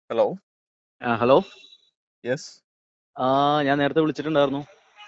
Hello ആ hello yes ആ ഞാൻ നേരത്തെ വിളിച്ചിട്ടുണ്ടായിരുന്നു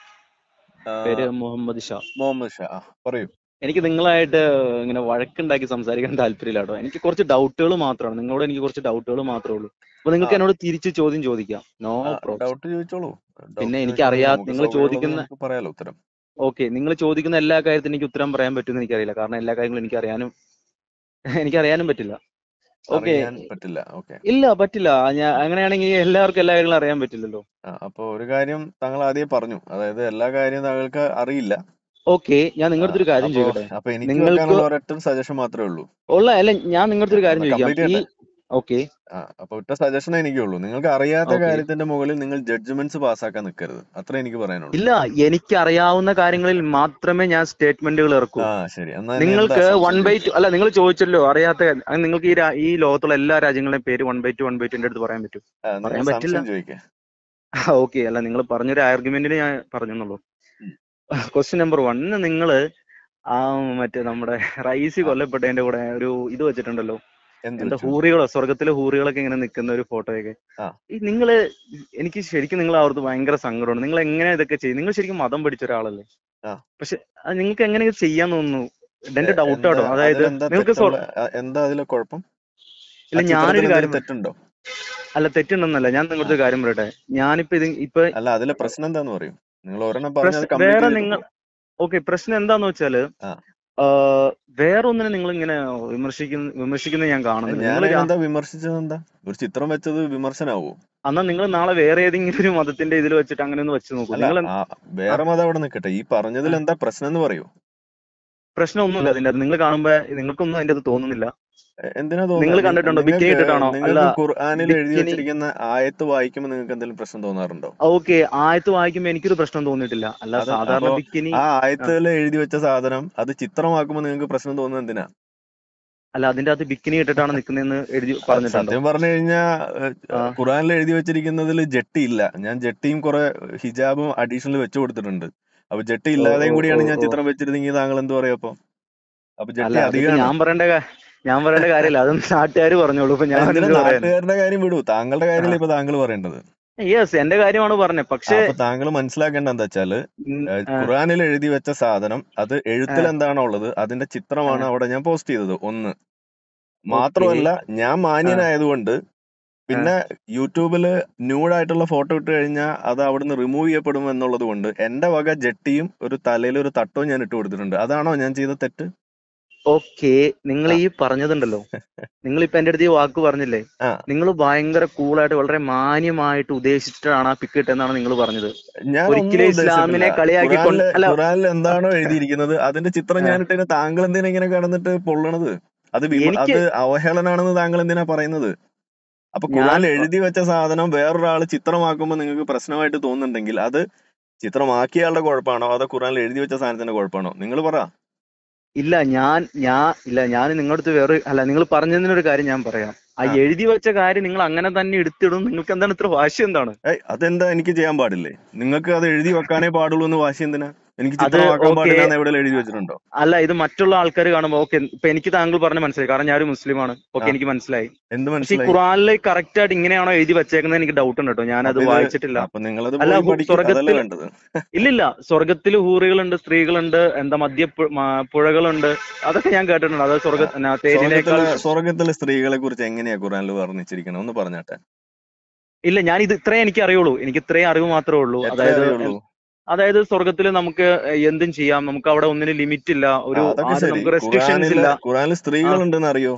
പേര് മുഹമ്മദ് ഷാ മുഹമ്മദ് ഷാ ആ, പറയൂ എനിക്ക് നിങ്ങളായിട്ട് ഇങ്ങനെ വഴക്കുണ്ടാക്കി സംസാരിക്കാൻ താല്പര്യമില്ല കേട്ടോ എനിക്ക് കുറച്ച് ഡൗട്ടുകൾ മാത്രമാണ് നിങ്ങളോട് എനിക്ക് കുറച്ച് ഡൗട്ടുകൾ മാത്രമേ ഉള്ളൂ അപ്പൊ നിങ്ങൾക്ക് ആ. എന്നോട് തിരിച്ച് ചോദ്യം ചോദിക്കാം നോ പ്രോബ്ലം ഡൗട്ട് ചോദിച്ചോളൂ Doubt പിന്നെ എനിക്ക് ചോദിക്കാണെങ്കിൽ അറിയാ- നമുക്ക് നിങ്ങൾ സൗകര്യമുള്ളത് ചോദിക്കുന്ന- നമുക്ക് പറയാലോ ഉത്തരം ഓക്കെ നിങ്ങൾ ചോദിക്കുന്ന എല്ലാ കാര്യത്തിനും എനിക്ക് ഉത്തരം പറയാൻ പറ്റുമെന്ന് എനിക്കറിയില്ല കാരണം എല്ലാ കാര്യങ്ങളും എനിക്ക് അറിയാനും എനിക്ക് അറിയാനും പറ്റില്ല ഓക്കെ അറിയാൻ പറ്റില്ല ഓക്കെ ഇല്ല പറ്റില്ല ഞാൻ അങ്ങനെയാണെങ്കിൽ എല്ലാവർക്കും എല്ലാ കാര്യങ്ങളും അറിയാൻ പറ്റില്ലല്ലോ അപ്പൊ ഒരു കാര്യം താങ്കൾ ആദ്യം പറഞ്ഞു അതായത് എല്ലാ കാര്യവും താങ്കൾക്ക് അറിയില്ല ഓക്കെ ഞാൻ നിങ്ങളുടെ ഒരു കാര്യം അപ്പൊ ചോദിക്കട്ടെ അപ്പൊ എനിക്ക് നിങ്ങൾക്ക് വെക്കാനുള്ള ഒരൊറ്റ സജഷൻ മാത്രമേ ഉള്ളൂ ഉള്ള അല്ല ഞാൻ നിങ്ങളുടെ ഒരു കാര്യം ഒന്ന് ചോദിക്കാം complete ഈ ചെയ്യട്ടെ. ഓക്കെ ആ അപ്പൊ ഒറ്റ സജഷൻ എനിക്കുള്ളൂ നിങ്ങൾക്ക് അറിയാത്ത Okay. കാര്യത്തിന്റെ മുകളിൽ നിങ്ങൾ ജഡ്ജ്മെന്റ്സ് പാസ്സാക്കാൻ നിൽക്കരുത് അത്ര എനിക്ക് പറയാനുള്ളൂ ഇല്ല എനിക്ക് അറിയാവുന്ന കാര്യങ്ങളിൽ മാത്രമേ ഞാൻ സ്റ്റേറ്റ്മെന്റുകൾ ഇറക്കൂ ആ ശരി എന്നാ ഇനി നിങ്ങൾക്ക് എന്താ വൺ സംശയം ബൈ ടു ചോദിച്ചോ? അല്ല നിങ്ങൾ ചോദിച്ചല്ലോ അറിയാത്ത കാര്യം. അങ്ങനെ നിങ്ങൾക്ക് ഈ രാ- ഈ ലോകത്തുള്ള എല്ലാ രാജ്യങ്ങളുടെയും പേര് one by two one by two അടുത്ത് പറയാൻ പറ്റും ആ, നിങ്ങൾ പറയാൻ പറ്റില്ല. സംശയം ചോദിക്കേ ഓക്കെ അല്ല നിങ്ങൾ പറഞ്ഞൊരു ആർഗ്യുമെന്റിന് ഞാൻ പറഞ്ഞെന്നുള്ളൂ ഉം. ക്വസ്റ്റ്യൻ നമ്പർ വൺ നിങ്ങള് ആ മറ്റേ നമ്മുടെ റൈസി ആ. കൊല്ലപ്പെട്ടതിന്റെ കൂടെ ഒരു ഇത് വെച്ചിട്ടുണ്ടല്ലോ എന്ത് എന്താ വെച്ചു? ഹൂറികളോ സ്വർഗത്തിലെ ഹൂറികളൊക്കെ ഇങ്ങനെ നിൽക്കുന്ന ഒരു ഫോട്ടോയൊക്കെ ആ. ഈ നിങ്ങള് എനിക്ക് ശരിക്കും നിങ്ങൾ അവർക്ക് ഭയങ്കര സങ്കടമാണ് നിങ്ങൾ എങ്ങനെ ഇതൊക്കെ ചെയ്യും നിങ്ങൾ ശരിക്കും മതം പഠിച്ച ഒരാളല്ലേ ആ. പക്ഷെ അത് നിങ്ങൾക്ക് എങ്ങനെ ഇത് ചെയ്യാൻ തോന്നുന്നു എന്റെ എ- ഡൗട്ട് എന്താ ആട്ടോ അതായത് അതിലെന്താ നിങ്ങൾക്ക് സ്വ- തെറ്റുള്ള ആ, എന്താ അതിലെ കുഴപ്പം ഇല്ല ആ ഞാനൊരു ചിത്രത്തിൽ കാര്യം എന്തെങ്കിലും തെറ്റുണ്ടോ അല്ല തെറ്റുണ്ടെന്നല്ല ഞാൻ നിങ്ങളുടെ ഒരു കാര്യം പറയട്ടെ ഞാനിപ്പോ ഇത് ഇപ്പൊ അല്ല അതിലെ പ്രശ്നം എന്താന്ന് പറയും നിങ്ങൾ ഒരെണ്ണം പ്രശ്ന- പറഞ്ഞത് കംപ്ലീറ്റ് വേറെ ചെയ്തിട്ട് നിങ്ങൾ പോ. ഓക്കെ പ്രശ്നം എന്താന്ന് വെച്ചാല് ആ. ആ, വേറെ ഒന്നിനെ നിങ്ങൾ ഇങ്ങനെ വിമർശിക്കുന്ന വിമർശിക്കുന്നത് ഞാൻ കാണുന്നില്ല ഞാൻ നിങ്ങൾ എന്താ വിമർശിച്ചത് എന്താ ഒരു ചിത്രം വെച്ചത് വിമർശനാവോ എന്നാ നിങ്ങൾ നാളെ വേറെ ഏതെങ്കിലും ഒരു മതത്തിന്റെ ഇതിൽ വെച്ചിട്ട് അങ്ങനെ ഒന്ന് വെച്ച് നോക്കൂ അല്ല നിങ്ങൾ ആ, വേറെ മതം അവിടെ നിൽക്കട്ടെ ഈ പറഞ്ഞതിൽ എന്താ പ്രശ്നം എന്ന് പറയൂ പ്രശ്നമൊന്നുമില്ല അതിന്റെ അകത്ത് നിങ്ങൾ കാണുമ്പോ നിങ്ങൾക്കൊന്നും അതിന്റെ അത് തോന്നുന്നില്ല എ- എന്തിനാ നിങ്ങൾ തോന്നുന്നത് കണ്ടിട്ടുണ്ടോ ബിക്കിനി നിങ്ങൾക്ക് ഇട്ടിട്ടാണോ അല്ല നിങ്ങൾക്ക് ഖുർആനിൽ എഴുതി ബിക്കിനി വെച്ചിരിക്കുന്ന ആയത്ത് വായിക്കുമ്പോൾ നിങ്ങൾക്ക് എന്തെങ്കിലും പ്രശ്നം തോന്നാറുണ്ടോ ഓക്കെ ആയത്ത് വായിക്കുമ്പോ എനിക്കൊരു പ്രശ്നം തോന്നിയിട്ടില്ല അല്ല അത് സാധാരണ അപ്പോ ബിക്കിനി ആ ആയത്തിൽ എഴുതി വെച്ച സാധനം അത് ചിത്രമാക്കുമ്പോൾ നിങ്ങൾക്ക് പ്രശ്നം തോന്നുന്നത് എന്തിനാ അല്ല അതിന്റെ അകത്ത് ബിക്കിനി ഇട്ടിട്ടാണ് നിൽക്കുന്നതെന്ന് എഴുതി അത് പറഞ്ഞിട്ടുണ്ടോ സത്യം പറഞ്ഞു കഴിഞ്ഞാ ആ. ഖുറാനിൽ എഴുതി വെച്ചിരിക്കുന്നതിൽ ജട്ടി ഇല്ല ഞാൻ ജട്ടിയും കുറെ ഹിജാബും അഡീഷണൽ വെച്ചു കൊടുത്തിട്ടുണ്ട് അപ്പൊ ജട്ടി ഇല്ലാതെയും ഓ, കൂടിയാണ് ഓ, ഞാൻ ഓ. ചിത്രം വെച്ചിരുന്നെങ്കിൽ താങ്കൾ എന്ത് പറയാ അപ്പൊ അപ്പൊ അല്ല ജട്ടി അതിപ്പോ അധികമാണ് ഞാൻ പറയേണ്ട കാ- ഞാൻ പറയേണ്ട കാര്യമില്ല അത് നാട്ടുകാർ പറഞ്ഞോളൂ ഇപ്പൊ ഞാൻ എന്തിനാ എന്ത് പറയാൻ നാട്ടുകാരുടെ കാര്യം വിടൂ താങ്കളുടെ കാര്യമല്ലേ ഇപ്പൊ താങ്കൾ പറയേണ്ടത് യെസ് എന്റെ കാര്യമാണ് പറഞ്ഞത് പക്ഷേ അപ്പൊ താങ്കൾ മനസ്സിലാക്കേണ്ട എന്താ വെച്ചാല് ഉം, ഏഹ്, ആ, ഖുറാനിൽ എഴുതി വെച്ച സാധനം അത് എഴുത്തിൽ ആ. എന്താണോ ഉള്ളത് അതിന്റെ ചിത്രമാണ് ആ. അവിടെ ഞാൻ പോസ്റ്റ് ചെയ്തത് ഒന്ന് ഓക്കെ മാത്രമല്ല ഞാൻ മാന്യനായതുകൊണ്ട് പിന്നെ യൂട്യൂബില് ന്യൂഡായിട്ടുള്ള ഫോട്ടോ ഇട്ട് കഴിഞ്ഞാൽ അത് അവിടുന്ന് റിമൂവ് ചെയ്യപ്പെടും എന്നുള്ളത് കൊണ്ട് എന്റെ വക ജട്ടിയും ഒരു തലയിൽ ഒരു തട്ടവും ഞാൻ ഇട്ട് കൊടുത്തിട്ടുണ്ട് അതാണോ ഞാൻ ചെയ്ത തെറ്റ് ഓക്കെ നിങ്ങൾ ഈ പറഞ്ഞതുണ്ടല്ലോ നിങ്ങൾ ഇപ്പൊ എന്റെ അടുത്ത് ഈ വാക്ക് പറഞ്ഞില്ലേ ആ നിങ്ങൾ ഭയങ്കര കൂളായിട്ട് വളരെ മാന്യമായിട്ട് ഉദ്ദേശിച്ചിട്ടാണ് ആ പിക്ക് ഇട്ടെന്നാണ് നിങ്ങൾ പറഞ്ഞത് ഞാൻ ഒരിക്കലും ഒന്നും ഇസ്ലാമിനെ ഉദ്ദേശിച്ചിട്ടില്ല കളിയാക്കിക്കൊണ്ട് ഖുറാനില് അല്ല ഖുറാനിൽ എന്താണോ എഴുതിയിരിക്കുന്നത് അതിന്റെ ചിത്രം ആ. ഞാൻ ഇട്ടതിന് താങ്കൾ എന്തിനാ ഇങ്ങനെ കിടന്നിട്ട് പൊള്ളണത് അത് വിമ എനിക്ക് അത് അവഹേളനാണെന്ന് താങ്കൾ എന്തിനാ പറയുന്നത് അപ്പൊ ഞാൻ ഖുറാനിൽ എഴുതി വെച്ച സാധനം വേറൊരാൾ ചിത്രമാക്കുമ്പോൾ നിങ്ങൾക്ക് പ്രശ്നമായിട്ട് തോന്നുന്നുണ്ടെങ്കിൽ അത് ചിത്രമാക്കിയയാളുടെ കുഴപ്പമാണോ അതോ ഖുറാനിൽ എഴുതി വെച്ച സാധനത്തിന്റെ കുഴപ്പമാണോ നിങ്ങൾ പറ ഇല്ല ഞാൻ ഞാൻ ഇല്ല ഞാൻ നിങ്ങളുടെ അടുത്ത് വേറെ അല്ല നിങ്ങൾ പറഞ്ഞതിനൊരു കാര്യം ഞാൻ പറയാം ആ ആ. എഴുതി വെച്ച കാര്യം നിങ്ങൾ അങ്ങനെ തന്നെ എടുത്തിടും നിങ്ങൾക്ക് എന്താണ് ഇത്ര വാശി എന്താണ് ഏയ് അതെന്താ എനിക്ക് ചെയ്യാൻ പാടില്ലേ നിങ്ങൾക്ക് അത് എഴുതി വെക്കാനേ പാടുള്ളൂ എന്ന് വാശി എന്തിനാ എനിക്ക് അത് ചിത്രമാക്കാൻ ഓക്കെ പാടില്ല എന്ന് എവിടെ എഴുതി വെച്ചിട്ടുണ്ടോ അല്ല ഇത് മറ്റുള്ള ആൾക്കാർ കാണുമ്പോൾ ഓക്കെ ഇപ്പൊ എനിക്ക് താങ്കൾ പറഞ്ഞ മനസ്സിലായി കാരണം ഞാനൊരു മുസ്ലിമാണ് ഓക്കെ ആ എനിക്ക് മനസ്സിലായി എന്ത് പക്ഷെ ഈ മനസ്സിലായി ഖുറാനിൽ കറക്റ്റ് ആയിട്ട് ഇങ്ങനെയാണോ എഴുതി വെച്ചേക്കുന്നത് എനിക്ക് ഡൗട്ട് ഉണ്ട് കേട്ടോ ഞാനത് അപ്പൊ ഇത് വായിച്ചിട്ടില്ല അപ്പൊ നിങ്ങളത് അല്ല പോയി ഹു- പഠിക്കും അതല്ലേ സ്വർഗത്തിൽ വേണ്ടത് ഇല്ലില്ല സ്വർഗത്തിൽ ഹൂറികളുണ്ട് സ്ത്രീകളുണ്ട് എന്താ മദ്യ പു- മ- പുഴകളുണ്ട് അതൊക്കെ ഞാൻ കേട്ടിട്ടുണ്ട് അത് സ്വർഗ ആ. ന- തേനിനേക്കാൾ സ്വർഗത്തിലെ സ്വർഗത്തിലെ സ്ത്രീകളെ കുറിച്ച് എങ്ങനെയാ ഖുറാനിൽ വർണ്ണിച്ചിരിക്കണം ഒന്ന് പറഞ്ഞാട്ടെ ഇല്ല ഞാൻ ഇത് ഇത്രേ എനിക്ക് അറിയുള്ളൂ എനിക്ക് ഇത്രയും അറിവ് മാത്രമേ ഉള്ളൂ എത്ര അതായത് അറിയുള്ളൂ അതായത് സ്വർഗത്തിൽ നമുക്ക് എന്തും ചെയ്യാം നമുക്ക് അവിടെ ഒന്നിനും ലിമിറ്റ് ഇല്ല ആ, ഒരു അതൊക്കെ ആരും ശരി നമുക്ക് റെസ്ട്രിക്ഷൻസ് ഖുറാനില് ഇല്ല ഖുറാനിൽ ആ സ്ത്രീകളുണ്ടെന്ന് അറിയോ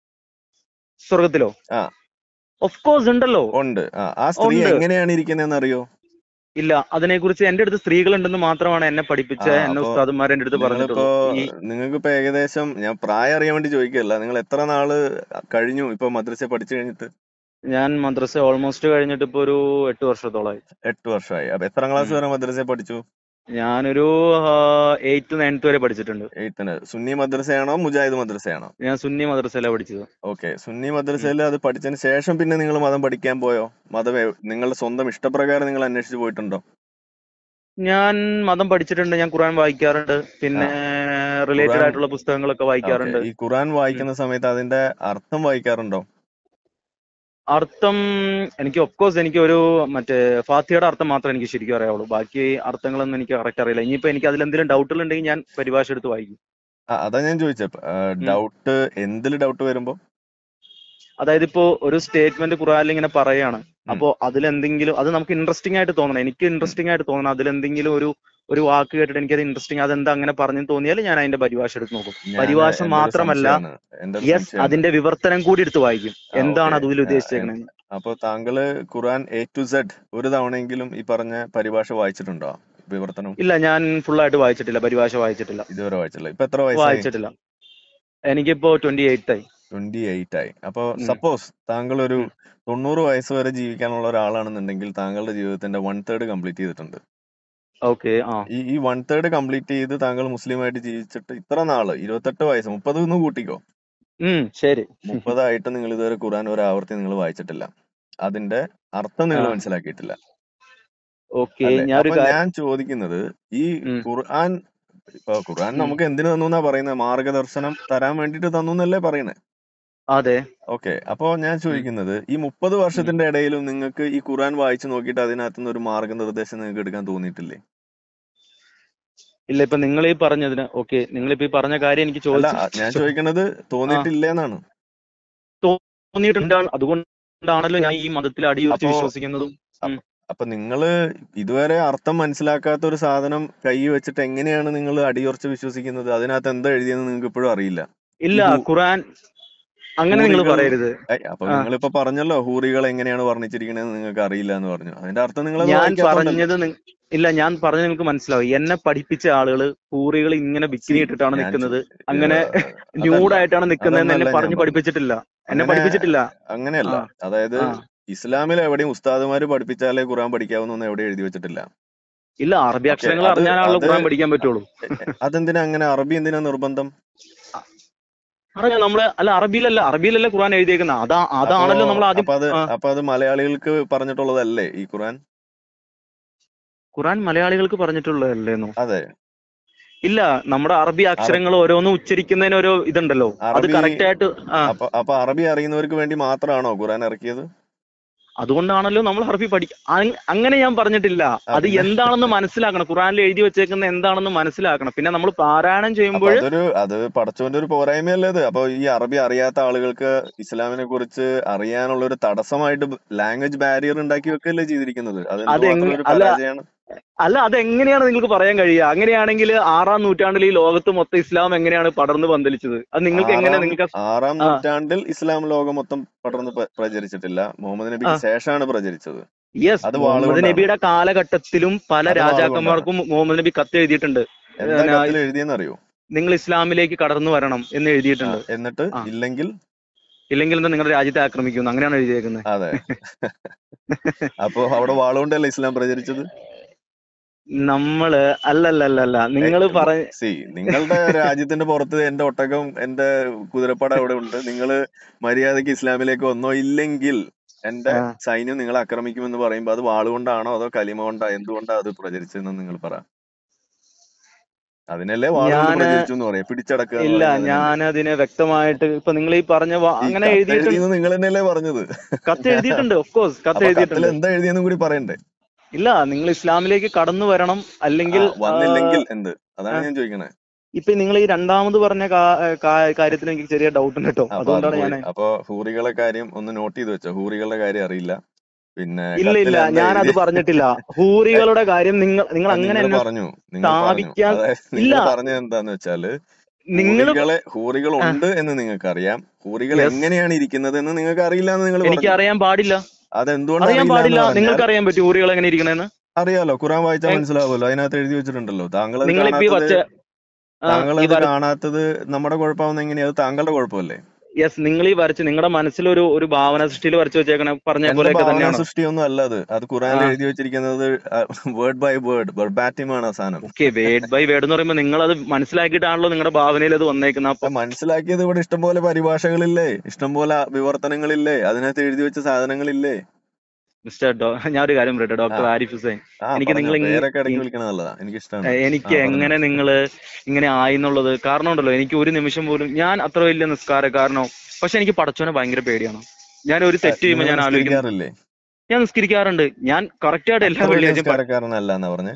സ്വർഗത്തിലോ ആ ഓഫ് കോഴ്സ് ഉണ്ടല്ലോ ഉണ്ട് ആ ആ സ്ത്രീ ഉണ്ട് എങ്ങനെയാണ് ഇരിക്കുന്നതെന്ന് അറിയോ ഇല്ല അതിനെക്കുറിച്ച് എന്റെ അടുത്ത് സ്ത്രീകളുണ്ടെന്ന് മാത്രമാണ് എന്നെ പഠിപ്പിച്ച ആ എന്നെ അപ്പൊ ഉസ്താദുമാർ എന്റെ അടുത്ത് നിങ്ങളിപ്പോ പറഞ്ഞിട്ടുള്ളൂ ഈ നിങ്ങൾക്ക് ഇപ്പൊ ഏകദേശം ഞാൻ പ്രായം അറിയാൻ വേണ്ടി ചോദിക്കല്ല നിങ്ങൾ എത്ര നാള് കഴിഞ്ഞു ഇപ്പൊ മദ്രസ പഠിച്ചു കഴിഞ്ഞിട്ട് ഞാൻ മദ്രസ ഓൾമോസ്റ്റ് കഴിഞ്ഞിട്ട് ഇപ്പൊ ഒരു എട്ട് വർഷത്തോളമായി എട്ട് വർഷമായി അപ്പൊ എത്രാം ക്ലാസ് ഉം. വരെ മദ്രസ പഠിച്ചു ഞാനൊരു എയ്ത്ത് നയൻത്ത് വരെ പഠിച്ചിട്ടുണ്ട് എയ്ത്തിന് സുന്നി മദ്രസയാണോ മുജാഹിദ് മദ്രസയാണോ ഞാൻ സുന്നി മദ്രസയിലാണ് പഠിച്ചത് ഓക്കെ സുന്നി ഉം. മദ്രസയിൽ അത് പഠിച്ചതിന് ശേഷം പിന്നെ നിങ്ങൾ മതം പഠിക്കാൻ പോയോ മതം എ- നിങ്ങളുടെ സ്വന്തം ഇഷ്ടപ്രകാരം നിങ്ങൾ അന്വേഷിച്ച് പോയിട്ടുണ്ടോ ഞാൻ മതം പഠിച്ചിട്ടുണ്ട് ഞാൻ ഖുർആൻ വായിക്കാറുണ്ട് ആ പിന്നെ റിലേറ്റഡ് ഖുറാൻ ആയിട്ടുള്ള പുസ്തകങ്ങളൊക്കെ ഓക്കെ വായിക്കാറുണ്ട് ഈ ഖുറാൻ ഉം. വായിക്കുന്ന സമയത്ത് അതിന്റെ അർത്ഥം വായിക്കാറുണ്ടോ അർത്ഥം എനിക്ക് ഓഫ് കോഴ്സ് എനിക്ക് ഒരു മറ്റേ ഫാത്തിയുടെ അർത്ഥം മാത്രമേ എനിക്ക് ശരിക്കും അറിയാവുള്ളൂ ബാക്കി അർത്ഥങ്ങളൊന്നും എനിക്ക് കറക്റ്റ് അറിയില്ല ഇനിയിപ്പോ എനിക്ക് അതിൽ എന്തെങ്കിലും ഡൗട്ടുകൾ ഉണ്ടെങ്കിൽ ഞാൻ പരിഭാഷ എടുത്ത് വായിക്കും ആ, അതാ ഞാൻ ചോദിച്ചത് ഡൗട്ട് എന്തിൽ ഡൗട്ട് വരുമ്പോ അതായത് ഇപ്പോ ഒരു സ്റ്റേറ്റ്മെന്റ് ഖുറാനിൽ ഇങ്ങനെ പറയാണ് അപ്പോ അതിലെന്തെങ്കിലും അത് നമുക്ക് ഇൻട്രസ്റ്റിംഗ് ആയിട്ട് തോന്നണം എനിക്ക് ഇൻട്രസ്റ്റിംഗ് ആയിട്ട് തോന്നണം അതിലെന്തെങ്കിലും ഒരു ഒരു വാക്ക് കേട്ടിട്ട് എനിക്ക് അത് ഇൻട്രസ്റ്റിംഗ് അതെന്താ അങ്ങനെ പറഞ്ഞു തോന്നിയാൽ ഞാൻ അതിന്റെ പരിഭാഷ എടുത്ത് നോക്കും ഞാൻ- പരിഭാഷ എൻ്റെ ഒരു മാത്രമല്ല സംശയമാണ്. എൻ്റെ ഒരു യെസ് സംശയമാണ്. അതിന്റെ വിവർത്തനം കൂടി എടുത്ത് വായിക്കും ആ, എന്താണ് ഓക്കേ. അതിൽ ആ, ഉദ്ദേശിച്ചേക്കുന്നത് അപ്പൊ താങ്കള് ഖുറാൻ എ ടു സെഡ് ഒരു തവണയെങ്കിലും ഈ പറഞ്ഞ പരിഭാഷ വായിച്ചിട്ടുണ്ടോ വിവർത്തനം ഇല്ല ഞാൻ ഫുൾ ആയിട്ട് വായിച്ചിട്ടില്ല പരിഭാഷ വായിച്ചിട്ടില്ല ഇതുവരെ വായിച്ചില്ല ഇപ്പൊ എത്ര വയസ്സായി വായിച്ചിട്ടില്ല എനിക്കിപ്പോ ട്വന്റി എയ്റ്റ് ആയി ട്വന്റി എയ്റ്റ് ആയി അപ്പൊ ഉം. സപ്പോസ് താങ്കൾ ഒരു ഉം. തൊണ്ണൂറ് വയസ്സ് വരെ ജീവിക്കാനുള്ള ഒരാളാണെന്നുണ്ടെങ്കിൽ താങ്കളുടെ ജീവിതത്തിന്റെ വൺ തേർഡ് കംപ്ലീറ്റ് ചെയ്തിട്ടുണ്ട് ഓക്കെ ആ ഈ ഈ വൺ തേർഡ് കംപ്ലീറ്റ് ചെയ്ത് താങ്കൾ മുസ്ലിമായിട്ട് ജീവിച്ചിട്ട് ഇത്ര നാള് ഇരുപത്തെട്ട് വയസ്സ് മുപ്പത് ഒന്ന് കൂട്ടിക്കോ ഉം ശരി മുപ്പതായിട്ട് നിങ്ങൾ ഇതുവരെ ഖുറാൻ ഒരു ആവർത്തി നിങ്ങൾ വായിച്ചിട്ടില്ല അതിന്റെ അർത്ഥം നിങ്ങൾ ആ. മനസ്സിലാക്കിയിട്ടില്ല ഓക്കെ അല്ലേ? ഞാനൊരു അപ്പൊ കാര്യം ഞാൻ ചോദിക്കുന്നത് ഈ ഉം. ഖുർആൻ ഇപ്പൊ ഖുർആൻ ഉം. നമുക്ക് എന്തിനു തന്നു എന്നാ പറയുന്നത് മാർഗദർശനം തരാൻ വേണ്ടിട്ട് തന്നു എന്നല്ലേ പറയുന്നത് അതെ ഓക്കെ അപ്പോ ഞാൻ ചോദിക്കുന്നത് ഈ മുപ്പത് വർഷത്തിന്റെ ഇടയിലും നിങ്ങൾക്ക് ഈ ഖുർആൻ വായിച്ചു നോക്കിയിട്ട് അതിനകത്തുനിന്ന് ഒരു മാർഗനിർദ്ദേശം നിങ്ങൾക്ക് എടുക്കാൻ തോന്നിയിട്ടില്ലേ ഇല്ല ഇപ്പൊ നിങ്ങൾ ഈ പറഞ്ഞതിന് ഓക്കെ നിങ്ങൾ ഇപ്പൊ ഈ പറഞ്ഞ കാര്യം എനിക്ക് അല്ല ചോദിച്ചു ഞാൻ ചോദിക്കണത് തോന്നിയിട്ടില്ലേ എന്നാണ് തോന്നിയിട്ടുണ്ട് അതുകൊണ്ടാണല്ലോ ഞാൻ ഈ മതത്തിൽ അടിയുറച്ച് അപ്പോ- വിശ്വസിക്കുന്നതും അപ്പൊ നിങ്ങള് ഇതുവരെ അർത്ഥം മനസ്സിലാക്കാത്ത ഒരു സാധനം കൈ വെച്ചിട്ട് എങ്ങനെയാണ് നിങ്ങൾ അടിയുറച്ച് വിശ്വസിക്കുന്നത് അതിനകത്ത് എന്താ എഴുതിയെന്ന് നിങ്ങൾക്ക് ഇപ്പോഴും അറിയില്ല ഇല്ല ഈ ഹു- ഖുറാൻ അങ്ങനെ നിങ്ങൾ ഹൂറികൾ- പറയരുത് ഏയ്, അപ്പൊ ആ. നിങ്ങളിപ്പോ പറഞ്ഞല്ലോ ഹൂറികൾ എങ്ങനെയാണ് വർണ്ണിച്ചിരിക്കണതെന്ന് നിങ്ങൾക്ക് അറിയില്ല എന്ന് പറഞ്ഞു അതിന്റെ അർത്ഥം നിങ്ങൾ ഞാൻ പറഞ്ഞത് നി- ഇല്ല ഞാൻ പറഞ്ഞത് നിങ്ങൾക്ക് മനസ്സിലാവും എന്നെ പഠിപ്പിച്ച ആളുകൾ പൂറികൾ ഇങ്ങനെ ബിക്കിനി ഇട്ടിട്ടാണ് ഞാൻ നിൽക്കുന്നത് ചോ- അങ്ങനെ അതല്ല. ന്യൂഡായിട്ടാണ് നിൽക്കുന്നതെന്ന് എന്നെ അതൊന്നല്ല പറഞ്ഞു ഞാൻ പഠിപ്പിച്ചിട്ടില്ല എന്നെ അങ്ങനെ- പഠിപ്പിച്ചിട്ടില്ല അങ്ങനെയല്ല ആ. അതായത് ആ. ഇസ്ലാമിൽ എവിടെയും ഉസ്താദുമാര് പഠിപ്പിച്ചാലേ ഖുറാൻ പഠിക്കാവുന്ന എവിടെ എഴുതി വെച്ചിട്ടില്ല ഇല്ല അറബി അക്ഷരങ്ങൾ അത് അറിഞ്ഞാലാണല്ലോ അത് ഖുറാൻ പഠിക്കാൻ പറ്റുള്ളൂ അതെന്തിനാ അങ്ങനെ അറബി എന്തിനാ നിർബന്ധം അറിയാം നമ്മള് അല്ല അറബിയിലല്ല അറബിയിലല്ല ഖുറാൻ എഴുതിയേക്കുന്നത് അതാ അതാണല്ലോ അപ്പോ- നമ്മൾ ആദ്യം അപ്പൊ അത് ആ. അപ്പൊ അത് മലയാളികൾക്ക് പറഞ്ഞിട്ടുള്ളതല്ലേ ഈ ഖുറാൻ ഖുറാൻ മലയാളികൾക്ക് പറഞ്ഞിട്ടുള്ളതല്ലേന്നോ അതെ ഇല്ല നമ്മുടെ അറബി അക്ഷരങ്ങൾ ഓരോന്നും ഉച്ചരിക്കുന്നതിന് ഓരോ ഇതുണ്ടല്ലോ അത് അറബി- കറക്റ്റ് ആയിട്ട് ആ അപ്പൊ അപ്പൊ അറബി അറിയുന്നവർക്ക് വേണ്ടി മാത്രമാണോ ഖുറാൻ ഇറക്കിയത് അതുകൊണ്ടാണല്ലോ നമ്മൾ അറബി പഠിക്ക അങ്- അങ്ങനെ ഞാൻ പറഞ്ഞിട്ടില്ല ആ, അത് പിന്നെ? എന്താണെന്ന് മനസ്സിലാക്കണം ഖുറാനിൽ എഴുതി വെച്ചേക്കുന്ന എന്താണെന്ന് മനസ്സിലാക്കണം പിന്നെ നമ്മൾ പാരായണം അപ്പൊ ചെയ്യുമ്പോൾ അതൊരു അത് പടച്ചോന്റെ ഒരു പോരായ്മയല്ലേ അത് അപ്പൊ ഈ അറബി അറിയാത്ത ആളുകൾക്ക് ഇസ്ലാമിനെ കുറിച്ച് അറിയാനുള്ള ഒരു തടസ്സമായിട്ട് ലാംഗ്വേജ് ബാരിയർ ഉണ്ടാക്കി വെക്കല്ലേ ചെയ്തിരിക്കുന്നത് അത് അതെങ്ങ- എന്തുമാത്രം ഒരു അല്ല, പരാജയമാണ് അല്ല അതെങ്ങനെയാണ് നിങ്ങൾക്ക് പറയാൻ കഴിയുക അങ്ങനെയാണെങ്കിൽ ആറാം നൂറ്റാണ്ടിൽ ഈ ലോകത്ത് മൊത്തം ഇസ്ലാം എങ്ങനെയാണ് പടർന്ന് പന്തലിച്ചത് അത് നിങ്ങൾക്ക് എങ്ങനെ ആറാം- നിങ്ങൾക്ക് ആറാം ആ. നൂറ്റാണ്ടിൽ ഇസ്ലാം ലോകം മൊത്തം പടർന്ന് പ്ര- പ്രചരിച്ചിട്ടില്ല മുഹമ്മദ് നബിക്ക് ആ. ശേഷമാണ് പ്രചരിച്ചത് യെസ് അത് മുഹമ്മദ് വാളുകൊണ്ടാണ്. നബിയുടെ കാലഘട്ടത്തിലും പല അത് രാജാക്കന്മാർക്കും മുഹമ്മദ് നബി കത്ത് എഴുതിയിട്ടുണ്ട് എന്താ ഞാൻ- കത്തിൽ എഴുതിയെന്നറിയോ നിങ്ങൾ ഇസ്ലാമിലേക്ക് കടന്നു വരണം എന്ന് എഴുതിയിട്ടുണ്ട് എന്നിട്ട് ആ. ഇല്ലെങ്കിൽ ഇല്ലെങ്കിൽ എന്താ നിങ്ങളുടെ രാജ്യത്തെ ആക്രമിക്കുന്നു അങ്ങനെയാണ് എഴുതിയേക്കുന്നത് അതെ അപ്പൊ അവിടെ വാളുകൊണ്ടല്ലേ ഇസ്ലാം പ്രചരിച്ചത് നമ്മള് അല്ലല്ലല്ല നിങ്ങൾ പറ സി നിങ്ങളുടെ രാജ്യത്തിന്റെ പുറത്ത് എന്റെ ഒട്ടകം എന്റെ കുതിരപ്പട അവിടെ ഉണ്ട് നിങ്ങൾ മര്യാദക്ക് ഇസ്ലാമിലേക്ക് വന്നോ ഇല്ലെങ്കിൽ എന്റെ ആ. സൈന്യം നിങ്ങളെ ആക്രമിക്കുമെന്ന് പറയുമ്പോ അത് വാളുകൊണ്ടാണോ അതോ കലിമ കൊണ്ടാ എന്തുകൊണ്ടാ അത് പ്രചരിച്ചതെന്ന് നിങ്ങൾ പറ അതിനല്ലേ വാളുകൊണ്ട് ഞാന് പ്രചരിച്ചു എന്ന് പറയാം പിടിച്ചടക്കുക എന്ന് ഇല്ല പറയുന്നത് ഞാൻ അതിനെ വ്യക്തമായിട്ട് ഇപ്പൊ നിങ്ങൾ ഈ പറഞ്ഞ വാ- ഈ അങ്ങനെ കത്ത് എഴുതിയിട്ടുണ്ട് എഴുതിയെന്ന് നിങ്ങൾ തന്നെയല്ലേ പറഞ്ഞത് കത്ത് എഴുതിയിട്ടുണ്ട് ഓഫ് കോഴ്സ് കത്ത് അപ്പൊ കത്തിൽ എഴുതിയിട്ടുണ്ട് എന്താ എഴുതിയെന്നും കൂടി പറയണ്ടേ ഇല്ല നിങ്ങൾ ഇസ്ലാമിലേക്ക് കടന്നു വരണം അല്ലെങ്കിൽ ആ, വന്നില്ലെങ്കിൽ ആ, എന്ത് അതാണ് ആ. ഞാൻ ചോദിക്കണേ ഇപ്പൊ നിങ്ങൾ ഈ രണ്ടാമത് പറഞ്ഞ കാ- കാ- കാര്യത്തിൽ എനിക്ക് ചെറിയ ഡൗട്ട് ഉണ്ട് കേട്ടോ അപ്പൊ അത് അതുകൊണ്ടാണ് പോയി. ഞാൻ അപ്പൊ ഹൂറികളെ കാര്യം ഒന്ന് നോട്ട് ചെയ്ത് വെച്ചോ ഹൂറികളുടെ കാര്യം അറിയില്ല പിന്നെ ഇല്ല കത്തിൽ ഇല്ല എന്താ ഞാൻ അത് എഴുതിയെ? പറഞ്ഞിട്ടില്ല ഹൂറികളുടെ കാര്യം നിങ്ങൾ നിങ്ങൾ അത് അങ്ങനെ നിങ്ങൾ എന്നെ പറഞ്ഞു നിങ്ങൾ പറഞ്ഞു സ്ഥാപിക്കാൻ- അതായത് നിങ്ങൾ ഇല്ല. പറഞ്ഞത് എന്താന്ന് വെച്ചാല് നിങ്ങൾ ഹൂറികളെ ഹൂറികൾ ഉണ്ട് എന്ന് നിങ്ങൾക്ക് അറിയാം ഹൂറികൾ Yes. എങ്ങനെയാണ് ഇരിക്കുന്നത് എന്ന് നിങ്ങൾക്ക് അറിയില്ല എന്ന് നിങ്ങൾ എനിക്ക് പറഞ്ഞു അറിയാൻ പാടില്ല അതെന്തുകൊണ്ട് അറിയാൻ അറിയില്ല പാടില്ല എന്ന് നിങ്ങൾക്ക് പറഞ്ഞാൽ അറിയാൻ പറ്റും ഊറികൾ എങ്ങനെ ഇരിക്കണെന്ന് അറിയാലോ ഖുറാൻ വായിച്ചാൽ എ- മനസ്സിലാവുമല്ലോ അതിനകത്ത് എഴുതി വെച്ചിട്ടുണ്ടല്ലോ താങ്കൾ അത് നിങ്ങളിപ്പോ ഈ പച്ച കാണാത്തത് താങ്കൾ അത് കാണാത്തത് നമ്മുടെ കുഴപ്പമാവുന്ന എങ്ങനെയാ അത് താങ്കളുടെ കുഴപ്പമല്ലേ യെസ് നിങ്ങൾ ഈ വരച്ച് നിങ്ങളുടെ മനസ്സിലൊരു ഒരു ഭാവന സൃഷ്ടിയിൽ വരച്ചു വെച്ചേക്കണ പറഞ്ഞ എന്റെ പോലെയൊക്കെ ഭാവന തന്നെയാണ് സൃഷ്ടിയൊന്നും അല്ല അത് അത് ഖുറാനിൽ ആ. എഴുതി വെച്ചിരിക്കുന്നത് വേർഡ് ബൈ വേർഡ് വെർബാറ്റിം ആണ് ആ സാധനം ഓക്കെ വേഡ് ബൈ വേഡ് എന്ന് പറയുമ്പോൾ നിങ്ങൾ അത് മനസ്സിലാക്കിയിട്ടാണല്ലോ നിങ്ങളുടെ ഭാവനയിൽ അത് വന്നേക്കുന്നത് അപ്പൊ അപ്പൊ മനസ്സിലാക്കിയത് ഇവിടെ ഇഷ്ടംപോലെ പരിഭാഷകളില്ലേ ഇഷ്ടംപോലെ വിവർത്തനങ്ങളില്ലേ അതിനകത്ത് എഴുതി വെച്ച സാധനങ്ങളില്ലേ മിസ്റ്റർ ഡോ ഞാൻ ഒരു കാര്യം പറയട്ടെ ഡോക്ടർ ആ. ആരിഫ് ഹുസൈൻ ആ എനിക്ക് പറഞ്ഞോ. നിങ്ങൾ ഇങ്ങ- പേരൊക്കെ ഇടയ്ക്ക് ഇ- വിളിക്കണത് നല്ലതാ എനിക്ക് ഇഷ്ടമാണ് ഏഹ് എനിക്ക് ആ, പറഞ്ഞോ. എങ്ങനെ നിങ്ങൾ ഇങ്ങനെ ആയി എന്നുള്ളത് കാരണം ഉണ്ടല്ലോ എനിക്ക് ഒരു നിമിഷം പോലും ഞാൻ അത്ര വലിയ നിസ്കാരക്കാരനോ പക്ഷെ എനിക്ക് പടച്ചോനെ ഭയങ്കര പേടിയാണ് ഞാൻ ഒരു തെറ്റ് ചെയ്യുമ്പോൾ നിങ്ങൾ ഞാൻ ആലോചിക്കും നിസ്കരിക്കാറില്ലേ ഞാൻ നിസ്കരിക്കാറുണ്ട് ഞാൻ കറക്റ്റ് ആയിട്ട് എല്ലാ അത്ര വലിയ വെള്ളിയാഴ്ചയും നിസ്കാരക്കാരനല്ല എന്നാ പറഞ്ഞേ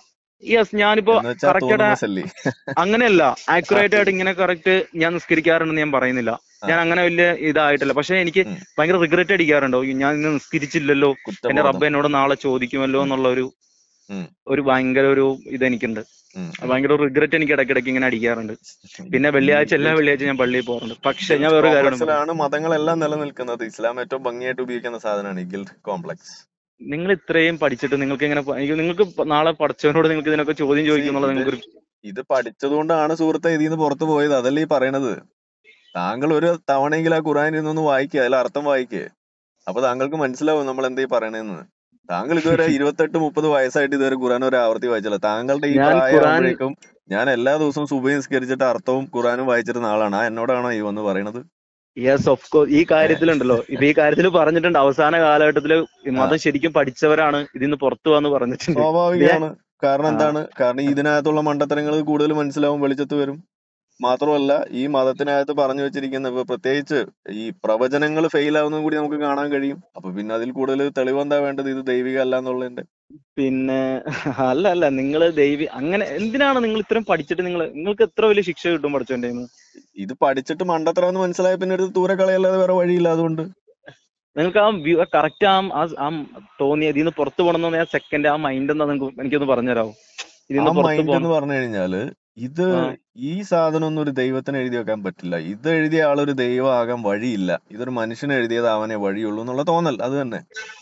യെസ് ഞാനിപ്പോ എന്ന് വെച്ചാൽ കറക്റ്റ് ആയിട്ട് തോന്നുന്ന ശല്യ അങ്ങനെയല്ല ആ ആക്യുറേറ്റ് ശരി ആയിട്ട് ഇങ്ങനെ കറക്റ്റ് ഞാൻ നിസ്കരിക്കാറുണ്ടെന്ന് ഞാൻ പറയുന്നില്ല ആ ഞാൻ അങ്ങനെ വലിയ ഇതായിട്ടില്ല പക്ഷെ എനിക്ക് ഉം. ഭയങ്കര റിഗ്രറ്റ് അടിക്കാറുണ്ടോ ഞാൻ ഇന്ന് നിസ്കരിച്ചില്ലല്ലോ എന്റെ കുറ്റബോധം റബ്ബ് എന്നോട് നാളെ ചോദിക്കുമല്ലോ ഉം. എന്നുള്ള ഒരു ഉം. ഒരു ഭയങ്കര ഒരു ഇതെനിക്കുണ്ട് ഉം. അത് ഭയങ്കര റിഗ്രറ്റ് എനിക്ക് ഇടയ്ക്കിടയ്ക്ക് ഇങ്ങനെ അടിക്കാറുണ്ട് പിന്നെ വെള്ളിയാഴ്ച എല്ലാ വെള്ളിയാഴ്ച ഞാൻ പള്ളിയിൽ പോകാറുണ്ട് പക്ഷെ ഞാൻ വേറെ കാര്യം പറയാം കോംപ്ലക്സിലാണ് മതങ്ങളെല്ലാം നിലനിൽക്കുന്നത് ഇസ്ലാം ഏറ്റവും ഭംഗിയായിട്ട് ഉപയോഗിക്കുന്ന സാധനമാണ് ഈ ഗിൽഡ് കോംപ്ലക്സ് നിങ്ങൾ ഇത്രയും പഠിച്ചിട്ട് നിങ്ങൾക്ക് ഇങ്ങനെ പ- എനിക്ക് നിങ്ങൾക്ക് പ- നാളെ പഠിച്ചവനോട് നിങ്ങൾക്ക് ഇതിനൊക്കെ ചോദ്യം See, ചോദിക്കുന്നുള്ളത് ഇത് നിങ്ങൾക്കൊരു ഇത് പഠിച്ചതുകൊണ്ടാണ് സുഹൃത്തെ ഇതിൽ നിന്ന് പുറത്തു പോയത് അതല്ലേ ഈ പറയണത് താങ്കൾ ഒരു തവണയെങ്കിലും ആ ഖുറാൻ ഇരുന്നൊന്ന് വായിക്കുക അതിൽ അർത്ഥം വായിക്കുക അപ്പൊ താങ്കൾക്ക് മനസ്സിലാവും നമ്മൾ എന്താ ഈ പറയണതെന്ന് താങ്കൾ ഇതുവരെ ഇരുപത്തെട്ട് മുപ്പത് വയസ്സായിട്ട് ഇതുവരെ ഖുറാൻ ഒരു ആവർത്തി വായിച്ചില്ല താങ്കളുടെ ഈ ഞാൻ ഖുറാൻ പ്രായമാകുമ്പോഴേക്കും ഞാൻ എല്ലാ ദിവസവും സുബഹി നിസ്കരിച്ചിട്ട് അർത്ഥവും ഖുറാനും വായിച്ചിരുന്ന ആളാണ് ആ എന്നോടാണോ ഈ വന്ന് പറയണത് യെസ് ഓഫ് കോഴ്സ് ഈ കാര്യത്തിലുണ്ടല്ലോ ഇപ്പൊ ഈ കാര്യത്തിൽ പറഞ്ഞിട്ടുണ്ട് അവസാന കാലഘട്ടത്തിൽ മതം ശരിക്കും പഠിച്ചവരാണ് ഇതിന്ന് പുറത്തു വന്ന് പറഞ്ഞിട്ടുണ്ട് സ്വാഭാവികമാണ് കാരണം ആ. എന്താണ് കാരണം ഇതിനകത്തുള്ള മണ്ടത്തരങ്ങൾ കൂടുതൽ മനസ്സിലാവും വെളിച്ചത്ത് വരും മാത്രമല്ല ഈ മതത്തിനകത്ത് പറഞ്ഞു വെച്ചിരിക്കുന്ന ഇപ്പൊ പ്രത്യേകിച്ച് ഈ പ്രവചനങ്ങൾ ഫെയിൽ ആവുന്നതും കൂടി നമുക്ക് കാണാൻ കഴിയും അപ്പൊ പിന്നെ അതിൽ കൂടുതൽ തെളിവെന്താ വേണ്ടത് ഇത് ദൈവിക അല്ല എന്നുള്ളതിന്റെ പിന്നെ അല്ല അല്ല നിങ്ങൾ ദൈവി അങ്ങനെ എന്തിനാണ് നിങ്ങൾ ഇത്രയും പഠിച്ചിട്ട് നിങ്ങൾ നിങ്ങൾക്ക് എത്ര വലിയ ശിക്ഷ കിട്ടും പഠിച്ചോന്റെ ഇത് പഠിച്ചിട്ട് മണ്ടത്തരാന്ന് മനസ്സിലായ പിന്നെ എടുത്ത് ദൂരെ കളയല്ലാതെ വേറെ വഴിയില്ല അതുകൊണ്ട് നിങ്ങൾക്ക് ആ വ്യൂ കറക്റ്റ് ആ ആ- ആ തോന്നിയ ഇതിന്ന് പുറത്തു പോകണമെന്ന് ആ സെക്കൻഡ് ആ മൈൻഡ് എന്താ നിങ്ങൾക്ക് എനിക്കൊന്ന് പറഞ്ഞുതരാമോ ആ ഇതിന്ന് പുറത്തു മൈൻഡ് പോകണം എന്ന് പറഞ്ഞു കഴിഞ്ഞാല് ഇത് ആ. ഈ സാധനം ഒന്നും ഒരു ദൈവത്തിന് എഴുതി വെക്കാൻ പറ്റില്ല ഇത് എഴുതിയ ആളൊരു ദൈവം ആകാൻ വഴിയില്ല ഇതൊരു മനുഷ്യന് എഴുതിയതാവാനേ വഴിയുള്ളൂ എന്നുള്ള തോന്നൽ അത് തന്നെ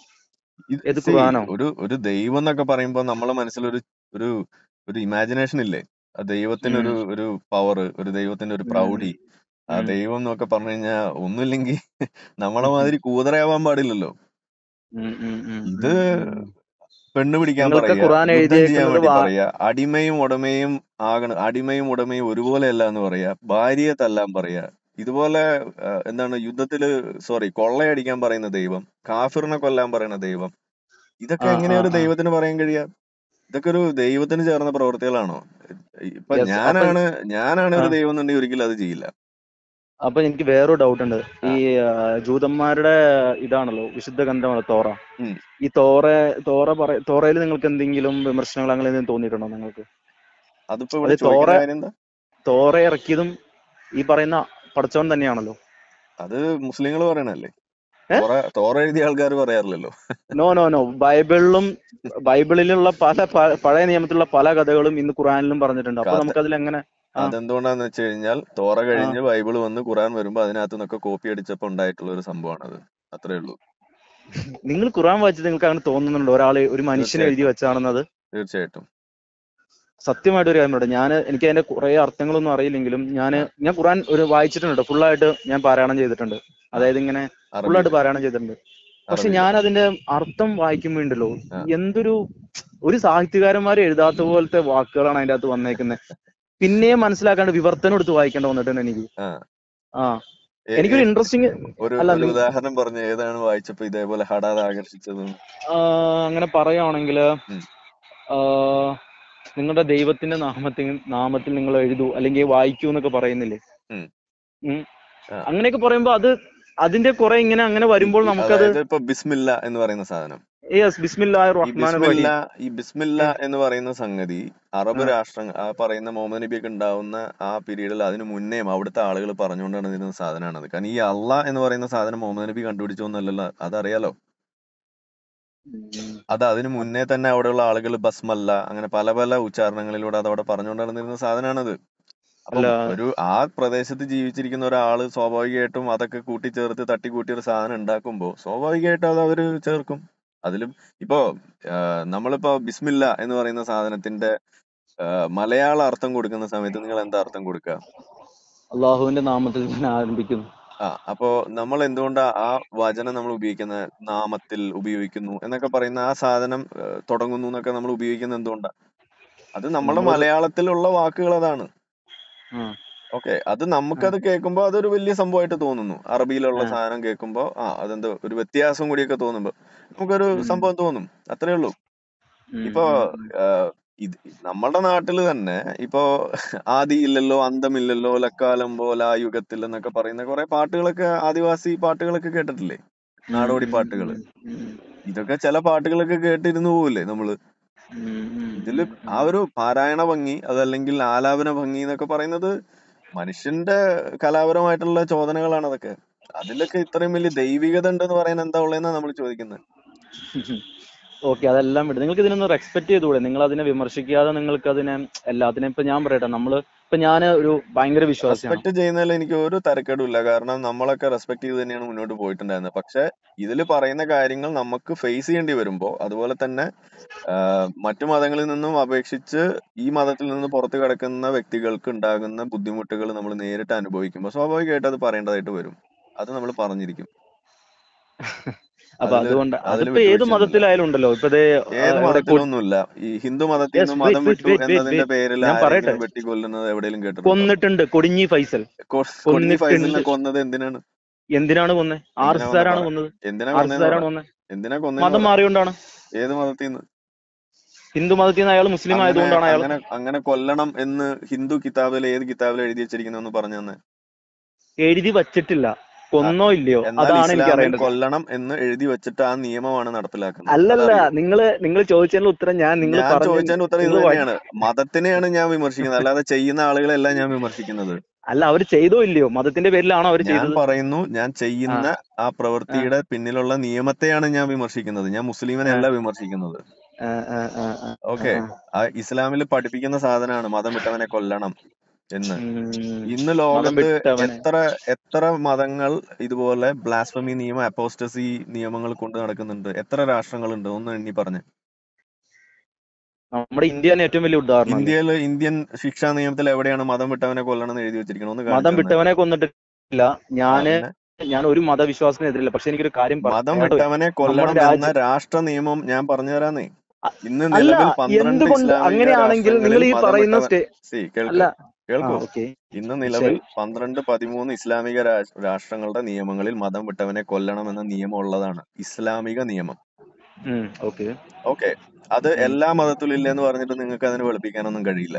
ഇത് ഏത് see, ഖുർആനോ? ഒരു ഒരു ദൈവം എന്നൊക്കെ പറയുമ്പോ നമ്മളെ മനസ്സിലൊരു ഒരു ഒരു ഇമാജിനേഷൻ ഇല്ലേ ആ ദൈവത്തിന് ഒരു ഒരു പവർ ഒരു ദൈവത്തിന്റെ ഒരു ഉം. പ്രൗഢി ആ ഉം. ദൈവം എന്നൊക്കെ പറഞ്ഞു കഴിഞ്ഞാൽ ഒന്നുമില്ലെങ്കിൽ നമ്മളെ മാതിരി കൂതറയാവാൻ പാടില്ലല്ലോ ഉം, ഉം, ഉം, ഇത് ഉം, ഉം. പെണ്ണ് പിടിക്കാൻ നിങ്ങൾക്ക് പറയാ ഖുർആൻ യുദ്ധം ചെയ്യാൻ എഴുതിയേക്കുന്നത് വേണ്ടി വാ- പറയാ അടിമയും ഉടമയും ആകണം അടിമയും ഉടമയും ഒരുപോലെയല്ല എന്ന് പറയാ ഭാര്യയെ തല്ലാൻ പറയാ ഇതുപോലെ ആ, എന്താണ് യുദ്ധത്തില് സോറി കൊള്ളയടിക്കാൻ പറയുന്ന ദൈവം കാഫിറിനെ കൊല്ലാൻ പറയുന്ന ദൈവം ഇതൊക്കെ ആ, എങ്ങനെയാ ആ, ഒരു ആ. ദൈവത്തിന് പറയാൻ കഴിയാ ഇതൊക്കെ ഒരു ദൈവത്തിന് ചേർന്ന പ്രവൃത്തികളാണോ ഇപ്പൊ Yes, അപ്പൊ ഞാനാണ് ഞാനാണ് ഒരു ആ. ദൈവം എന്നുണ്ടെങ്കിൽ ഒരിക്കലും അത് ചെയ്യില്ല അപ്പൊ എനിക്ക് വേറൊരു ഡൗട്ട് ഉണ്ട് ഈ ആ, ജൂതന്മാരുടെ ഇതാണല്ലോ വിശുദ്ധ ഗ്രന്ഥമാണ് തോറ ഉം. ഈ തോറ തോറ പറ തോറയിൽ നിങ്ങൾക്ക് എന്തെങ്കിലും വിമർശനങ്ങൾ അങ്ങനെ എന്തെങ്കിലും തോന്നിയിട്ടുണ്ടോ നിങ്ങൾക്ക് അതിപ്പോ ഇവിടെ അത് തോറ ചോദിക്കുന്ന കാര്യം എന്താ തോറ ഇറക്കിയതും ഈ പറയുന്ന പടച്ചവൻ തന്നെയാണല്ലോ അത് മുസ്ലിങ്ങൾ പറയണല്ലേ ഏ? തോറ തോറ എഴുതിയ ആൾക്കാർ പറയാറില്ലല്ലോ നോ നോ നോ ബൈബിളിലും ബൈബിളിലുള്ള പല പ- പഴയ നിയമത്തിലുള്ള പല കഥകളും ഇന്ന് ഖുറാനിലും പറഞ്ഞിട്ടുണ്ട് അപ്പൊ കഥ- നമുക്ക് അതിൽ എങ്ങനെ ആ. അതെന്തുകൊണ്ടാന്ന് വെച്ച് കഴിഞ്ഞാൽ തോറ കഴിഞ്ഞ് ബൈബിൾ വന്ന് ഖുറാൻ വരുമ്പോ അതിനകത്ത് നിന്നൊക്കെ കോപ്പി അടിച്ചപ്പോ ഉണ്ടായിട്ടുള്ള ഒരു സംഭവമാണത് അത്രേ ഉള്ളൂ നിങ്ങൾ ഖുറാൻ വായിച്ചത് നിങ്ങൾക്ക് അങ്ങനെ തോന്നുന്നുണ്ടോ ഒരാള് ഒരു മനുഷ്യനെ എഴുതി വെച്ചാണെന്നത് തീർച്ചയായിട്ടും സത്യമായിട്ട് ഒരു കാര്യം പറയട്ടെ ഞാൻ എനിക്ക് അതിന്റെ കുറെ അർത്ഥങ്ങളൊന്നും അറിയില്ലെങ്കിലും ഞാൻ ഞാൻ ഖുറാൻ ഒരു വായിച്ചിട്ടുണ്ട് ഫുള്ളായിട്ട് ഞാൻ പാരായണം ചെയ്തിട്ടുണ്ട് അതായത് ഇങ്ങനെ ഫുള്ളായിട്ട് അറബിയിൽ പാരായണം ചെയ്തിട്ടുണ്ട് പക്ഷെ അറബിയിൽ. ഞാൻ അതിന്റെ അർത്ഥം വായിക്കുമ്പോ ഉണ്ടല്ലോ ആ. എന്തൊരു ഒരു സാഹിത്യകാരന്മാർ എഴുതാത്ത പോലത്തെ വാക്കുകളാണ് അതിന്റെ അകത്ത് വന്നേക്കുന്നത് പിന്നെയും മനസ്സിലാക്കാണ്ട് വിവർത്തനം എടുത്ത് വായിക്കേണ്ട വന്നിട്ടുണ്ട് എനിക്ക് ആ. ആ ഏ- എനിക്കൊരു ഏ- ഇൻട്രസ്റ്റിംഗ് ഒരു അല്ല, ഒരു നി- ഉദാഹരണം പറഞ്ഞ് ഏതാണ് വായിച്ചപ്പോ ഇതേപോലെ ഹഠാത് ആകർഷിച്ചതും അങ്ങനെ പറയുകയാണെങ്കിൽ ഉം. നിങ്ങളുടെ ദൈവത്തിന്റെ നാമത്തിൽ നാമത്തിൽ നിങ്ങൾ എഴുതൂ അല്ലെങ്കിൽ വായിക്കൂ എന്നൊക്കെ പറയുന്നില്ലേ ഉം. ഉം. ആ. അങ്ങനെയൊക്കെ പറയുമ്പോ അത് അതിന്റെ കുറെ ഇങ്ങനെ അങ്ങനെ വരുമ്പോൾ നമുക്കത് അതായത് ഇപ്പൊ ബിസ്മില്ല എന്ന് പറയുന്ന സാധനം യെസ് ബിസ്മില്ലാഹി ഈ റഹ്മാൻ ബിസ്മില്ല റഹീം ഈ ബിസ്മില്ല എന്ന് പറയുന്ന സംഗതി അറബ് ആ. രാഷ്ട്രങ്ങൾ ആ പറയുന്ന മുഹമ്മദ് നബിയൊക്കെ ഉണ്ടാവുന്ന ആ പീരീഡിൽ അതിന് മുന്നേയും അവിടുത്തെ ആളുകൾ പറഞ്ഞുകൊണ്ട് നടന്നിരുന്ന സാധനമാണത് കാരണം ഈ അള്ള എന്ന് പറയുന്ന സാധനം മുഹമ്മദ് നബി കണ്ടുപിടിച്ചൊന്നല്ലല്ലോ അതറിയാലോ ഉം. അത് അതിന് മുന്നേ തന്നെ അവിടെയുള്ള ആളുകൾ ബസ്മല്ല അങ്ങനെ പല പല ഉച്ചാരണങ്ങളിലൂടെ അത് അവിടെ പറഞ്ഞുകൊണ്ട് നടന്നിരുന്ന സാധനമാണത് അപ്പം അല്ല. ഒരു ആ പ്രദേശത്ത് ജീവിച്ചിരിക്കുന്ന ഒരാള് സ്വാഭാവികമായിട്ടും അതൊക്കെ കൂട്ടിച്ചേർത്ത് തട്ടിക്കൂട്ടി ഒരു സാധനം ഉണ്ടാക്കുമ്പോൾ സ്വാഭാവികമായിട്ടും അത് അവര് ചേർക്കും അതിലും ഇപ്പോ ആ, നമ്മളിപ്പോ ബിസ്മില്ല എന്ന് പറയുന്ന സാധനത്തിന്റെ ആ, മലയാള അർത്ഥം കൊടുക്കുന്ന സമയത്ത് നിങ്ങൾ എന്താ അർത്ഥം കൊടുക്കുക അള്ളാഹുവിന്റെ നാമത്തിൽ ഞാൻ ആരംഭിക്കുന്നു ആ അപ്പോ നമ്മൾ എന്തുകൊണ്ടാ ആ വചനം നമ്മൾ ഉപയോഗിക്കുന്ന നാമത്തിൽ ഉപയോഗിക്കുന്നു എന്നൊക്കെ പറയുന്ന ആ സാധനം ആ, തുടങ്ങുന്നു എന്നൊക്കെ നമ്മൾ ഉപയോഗിക്കുന്നത് എന്തുകൊണ്ടാ അത് നമ്മുടെ നമ്മളത് മലയാളത്തിലുള്ള വാക്കുകൾ അതാണ് ആ. ഓക്കെ അത് നമുക്കത് കേൾക്കുമ്പോ അതൊരു വലിയ സംഭവമായിട്ട് തോന്നുന്നു അറബിയിലുള്ള ആ. സാധനം കേൾക്കുമ്പോ ആ അതെന്തോ ഒരു വ്യത്യാസം കൂടിയൊക്കെ തോന്നുമ്പോ നമുക്കൊരു ഉം. സംഭവം തോന്നും അത്രേ ഉള്ളൂ ഉം, ഇപ്പൊ ഉം, ഉം. ആ, ഇത് നമ്മുടെ നാട്ടില് തന്നെ ഇപ്പോ ആദി ഇല്ലല്ലോ അന്തമില്ലല്ലോ ലക്കാലം പോലെ ആ യുഗത്തിൽ എന്നൊക്കെ പറയുന്ന കുറെ പാട്ടുകളൊക്കെ ആദിവാസി പാട്ടുകളൊക്കെ കേട്ടിട്ടില്ലേ നാടോടി പാട്ടുകള് ഇതൊക്കെ ചില പാട്ടുകളൊക്കെ കേട്ടിരുന്നു പോവില്ലേ നമ്മള് ഇതില് ആ ഒരു പാരായണ ഭംഗി അതല്ലെങ്കിൽ ആലാപന ഭംഗി എന്നൊക്കെ പറയുന്നത് മനുഷ്യന്റെ കലാപരമായിട്ടുള്ള ചോദനകളാണ് അതൊക്കെ അതിലൊക്കെ ഇത്രയും വലിയ ദൈവികത ഉണ്ടെന്ന് പറയാൻ എന്താ ഉള്ളതെന്നാ നമ്മൾ ചോദിക്കുന്നത് ഓക്കെ അതെല്ലാം വിട് നിങ്ങൾക്ക് ഇതിനൊന്ന് റെസ്പെക്ട് ചെയ്തുകൂടെ നിങ്ങൾ അതിനെ വിമർശിക്കാതെ നിങ്ങൾക്ക് അതിനെ എല്ലാത്തിനെയും ഇപ്പൊ ഞാൻ പറയട്ടെ നമ്മള് ഇപ്പൊ ഞാൻ ഒരു ഭയങ്കര വിശ്വാസിയാണ് റെസ്പെക്ട് ചെയ്യുന്നതിൽ എനിക്ക് ഒരു തരക്കേടും ഇല്ല കാരണം നമ്മളൊക്കെ റെസ്പെക്ട് ചെയ്ത് തന്നെയാണ് മുന്നോട്ട് പോയിട്ടുണ്ടായിരുന്നത് പക്ഷെ ഇതിൽ പറയുന്ന കാര്യങ്ങൾ നമുക്ക് ഫേസ് ചെയ്യേണ്ടി വരുമ്പോൾ അതുപോലെ തന്നെ ആഹ്, മറ്റു മതങ്ങളിൽ നിന്നും അപേക്ഷിച്ച് ഈ മതത്തിൽ നിന്ന് പുറത്ത് കിടക്കുന്ന വ്യക്തികൾക്ക് ഉണ്ടാകുന്ന ബുദ്ധിമുട്ടുകൾ നമ്മൾ നേരിട്ട് അനുഭവിക്കുമ്പോൾ സ്വാഭാവികമായിട്ട് അത് പറയേണ്ടതായിട്ട് വരും അത് നമ്മൾ പറഞ്ഞിരിക്കും അപ്പൊ അതില് അതുകൊണ്ട് അതില് അതിപ്പോ ഏത് വിട്ടുവീഴ്ചയൊന്നുമില്ല മതത്തിലായാലും ഉണ്ടല്ലോ ഇപ്പൊ ഇത് ഏത് ഇവിടെ കൊ- മതത്തിലൊന്നുമില്ല ഈ ഹിന്ദു മതത്തിൽ Yes, നിന്ന് wait, മതം wait, വിട്ടു wait, wait, എന്നതിന്റെ wait. പേരിൽ ഞാൻ പറയട്ടെ ആരെങ്കിലും വെട്ടിക്കൊല്ലുന്നത് എവിടെയെങ്കിലും കേട്ടിട്ടുണ്ടോ കൊന്നിട്ടുണ്ട് കൊടിഞ്ഞി ഫൈസൽ കൊ- കൊടിഞ്ഞി ഫൈസലിനെ കൊന്നിട്ടുണ്ട് കൊന്നത് എന്തിനാണ് എന്തിനാണ് കൊന്നത് ആർ എന്തിനാ എസ് കൊന്നത് ആരാണ് പറ കൊന്നത് എന്തിനാ ആർ എസ് കൊന്നതെന്ന് ആരാണ് പറ കൊന്നത് എന്തിനാ കൊന്നതെന്ന് മതം പറ മാറിയോണ്ടാണ് ഏത് മതത്തിൽ നിന്ന് ഹിന്ദു മതത്തിൽ നിന്ന് അയാൾ മുസ്ലിം അങ്ങനെ ആയതുകൊണ്ടാണ് അയാൾ അങ്ങനെ അങ്ങനെ കൊല്ലണം എന്ന് ഹിന്ദു കിതാബിൽ ഏത് കിതാബിൽ എഴുതി വെച്ചിരിക്കുന്നു പറഞ്ഞു തന്നെ എഴുതി വച്ചിട്ടില്ല കൊന്നോ ഇല്ലയോ എന്നാൽ അതാണ് എനിക്ക് ഇസ്ലാമിൽ അറിയേണ്ടത് കൊല്ലണം എന്ന് എഴുതി വെച്ചിട്ട് ആ നിയമമാണ് നടപ്പിലാക്കുന്നത് അല്ലല്ല അതറിയോ നിങ്ങള് നിങ്ങൾ ചോദിച്ചതിനുള്ള ഉത്തരം ഞാൻ നിങ്ങൾ ഞാൻ പറഞ്ഞു ചോദിച്ചതിന്റെ ഉത്തരം ഇത് നിങ്ങൾ വായി- തന്നെയാണ് മതത്തിനെയാണ് ഞാൻ വിമർശിക്കുന്നത് അല്ലാതെ ചെയ്യുന്ന ആളുകളെല്ലാം ഞാൻ വിമർശിക്കുന്നത് അല്ല അവർ ചെയ്തോ ഇല്ലയോ മതത്തിന്റെ പേരിലാണോ അവർ ഞാൻ ചെയ്തത് പറയുന്നു ഞാൻ ആ ചെയ്യുന്ന ആ ആ പ്രവൃത്തിയുടെ പിന്നിലുള്ള നിയമത്തെയാണ് ഞാൻ വിമർശിക്കുന്നത് ഞാൻ മുസ്ലിമിനെ ആ അല്ല വിമർശിക്കുന്നത് ആ ആ ആ ആ ഓക്കെ ആ. ആ ഇസ്ലാമിൽ പഠിപ്പിക്കുന്ന സാധനമാണ് മതം വിട്ടവനെ കൊല്ലണം എന്ന് ഉം. ഇന്ന് മതം ലോകത്ത് വിട്ടവനെ എത്ര എത്ര മതങ്ങൾ ഇതുപോലെ ബ്ലാസ്ഫമി നിയമം അപ്പോസ്റ്റസി നിയമങ്ങൾ കൊണ്ട് നടക്കുന്നുണ്ട് എത്ര രാഷ്ട്രങ്ങളുണ്ട് ഒന്ന് എണ്ണി പറഞ്ഞ് നമ്മുടെ ഇന്ത്യ തന്നെ ഏറ്റവും വലിയ ഉദാഹരണം അല്ലേ ഇന്ത്യയിൽ ഇന്ത്യൻ ശിക്ഷാ നിയമത്തിൽ എവിടെയാണ് മതം വിട്ടവനെ കൊല്ലണം എന്ന് എഴുതി വെച്ചിരിക്കണം ഒന്ന് മതം കാണിച്ചു തന്നെ വിട്ടവനെ കൊന്നിട്ടില്ല ആ ഞാന് പിന്നെ ഞാൻ ഒരു മതവിശ്വാസത്തിനെതിരില്ല പക്ഷെ എനിക്കൊരു കാര്യം മതം പറയാനുണ്ട് വിട്ടവനെ നമ്മുടെ കൊല്ലണം എന്ന രാജ്യം രാഷ്ട്ര നിയമം ഞാൻ പറഞ്ഞു തരാന്നേ അ- ഇന്ന് അല്ല നിലവിൽ പന്ത്രണ്ട് എന്തുകൊണ്ട് ഇസ്ലാമിക അങ്ങനെയാണെങ്കിൽ നിങ്ങൾ രാഷ്ട്രങ്ങളിൽ ഈ മതം പറയുന്ന വിട്ടവൻ സ്റ്റേ സി അല്ല കേൾക്ക് ആ കേൾക്കൂ ഓക്കെ ഇന്ന് നിലവിൽ ശരി പന്ത്രണ്ട് പതിമൂന്ന് ഇസ്ലാമിക രാ- രാഷ്ട്രങ്ങളുടെ നിയമങ്ങളിൽ മതം വിട്ടവനെ കൊല്ലണം എന്ന നിയമം ഉള്ളതാണ് ഇസ്ലാമിക നിയമം ഓക്കെ ഓക്കെ അത് എല്ലാ മതത്തിലും ഇല്ല എന്ന് പറഞ്ഞിട്ട് നിങ്ങൾക്ക് അതിനെ വെളുപ്പിക്കാനൊന്നും കഴിയില്ല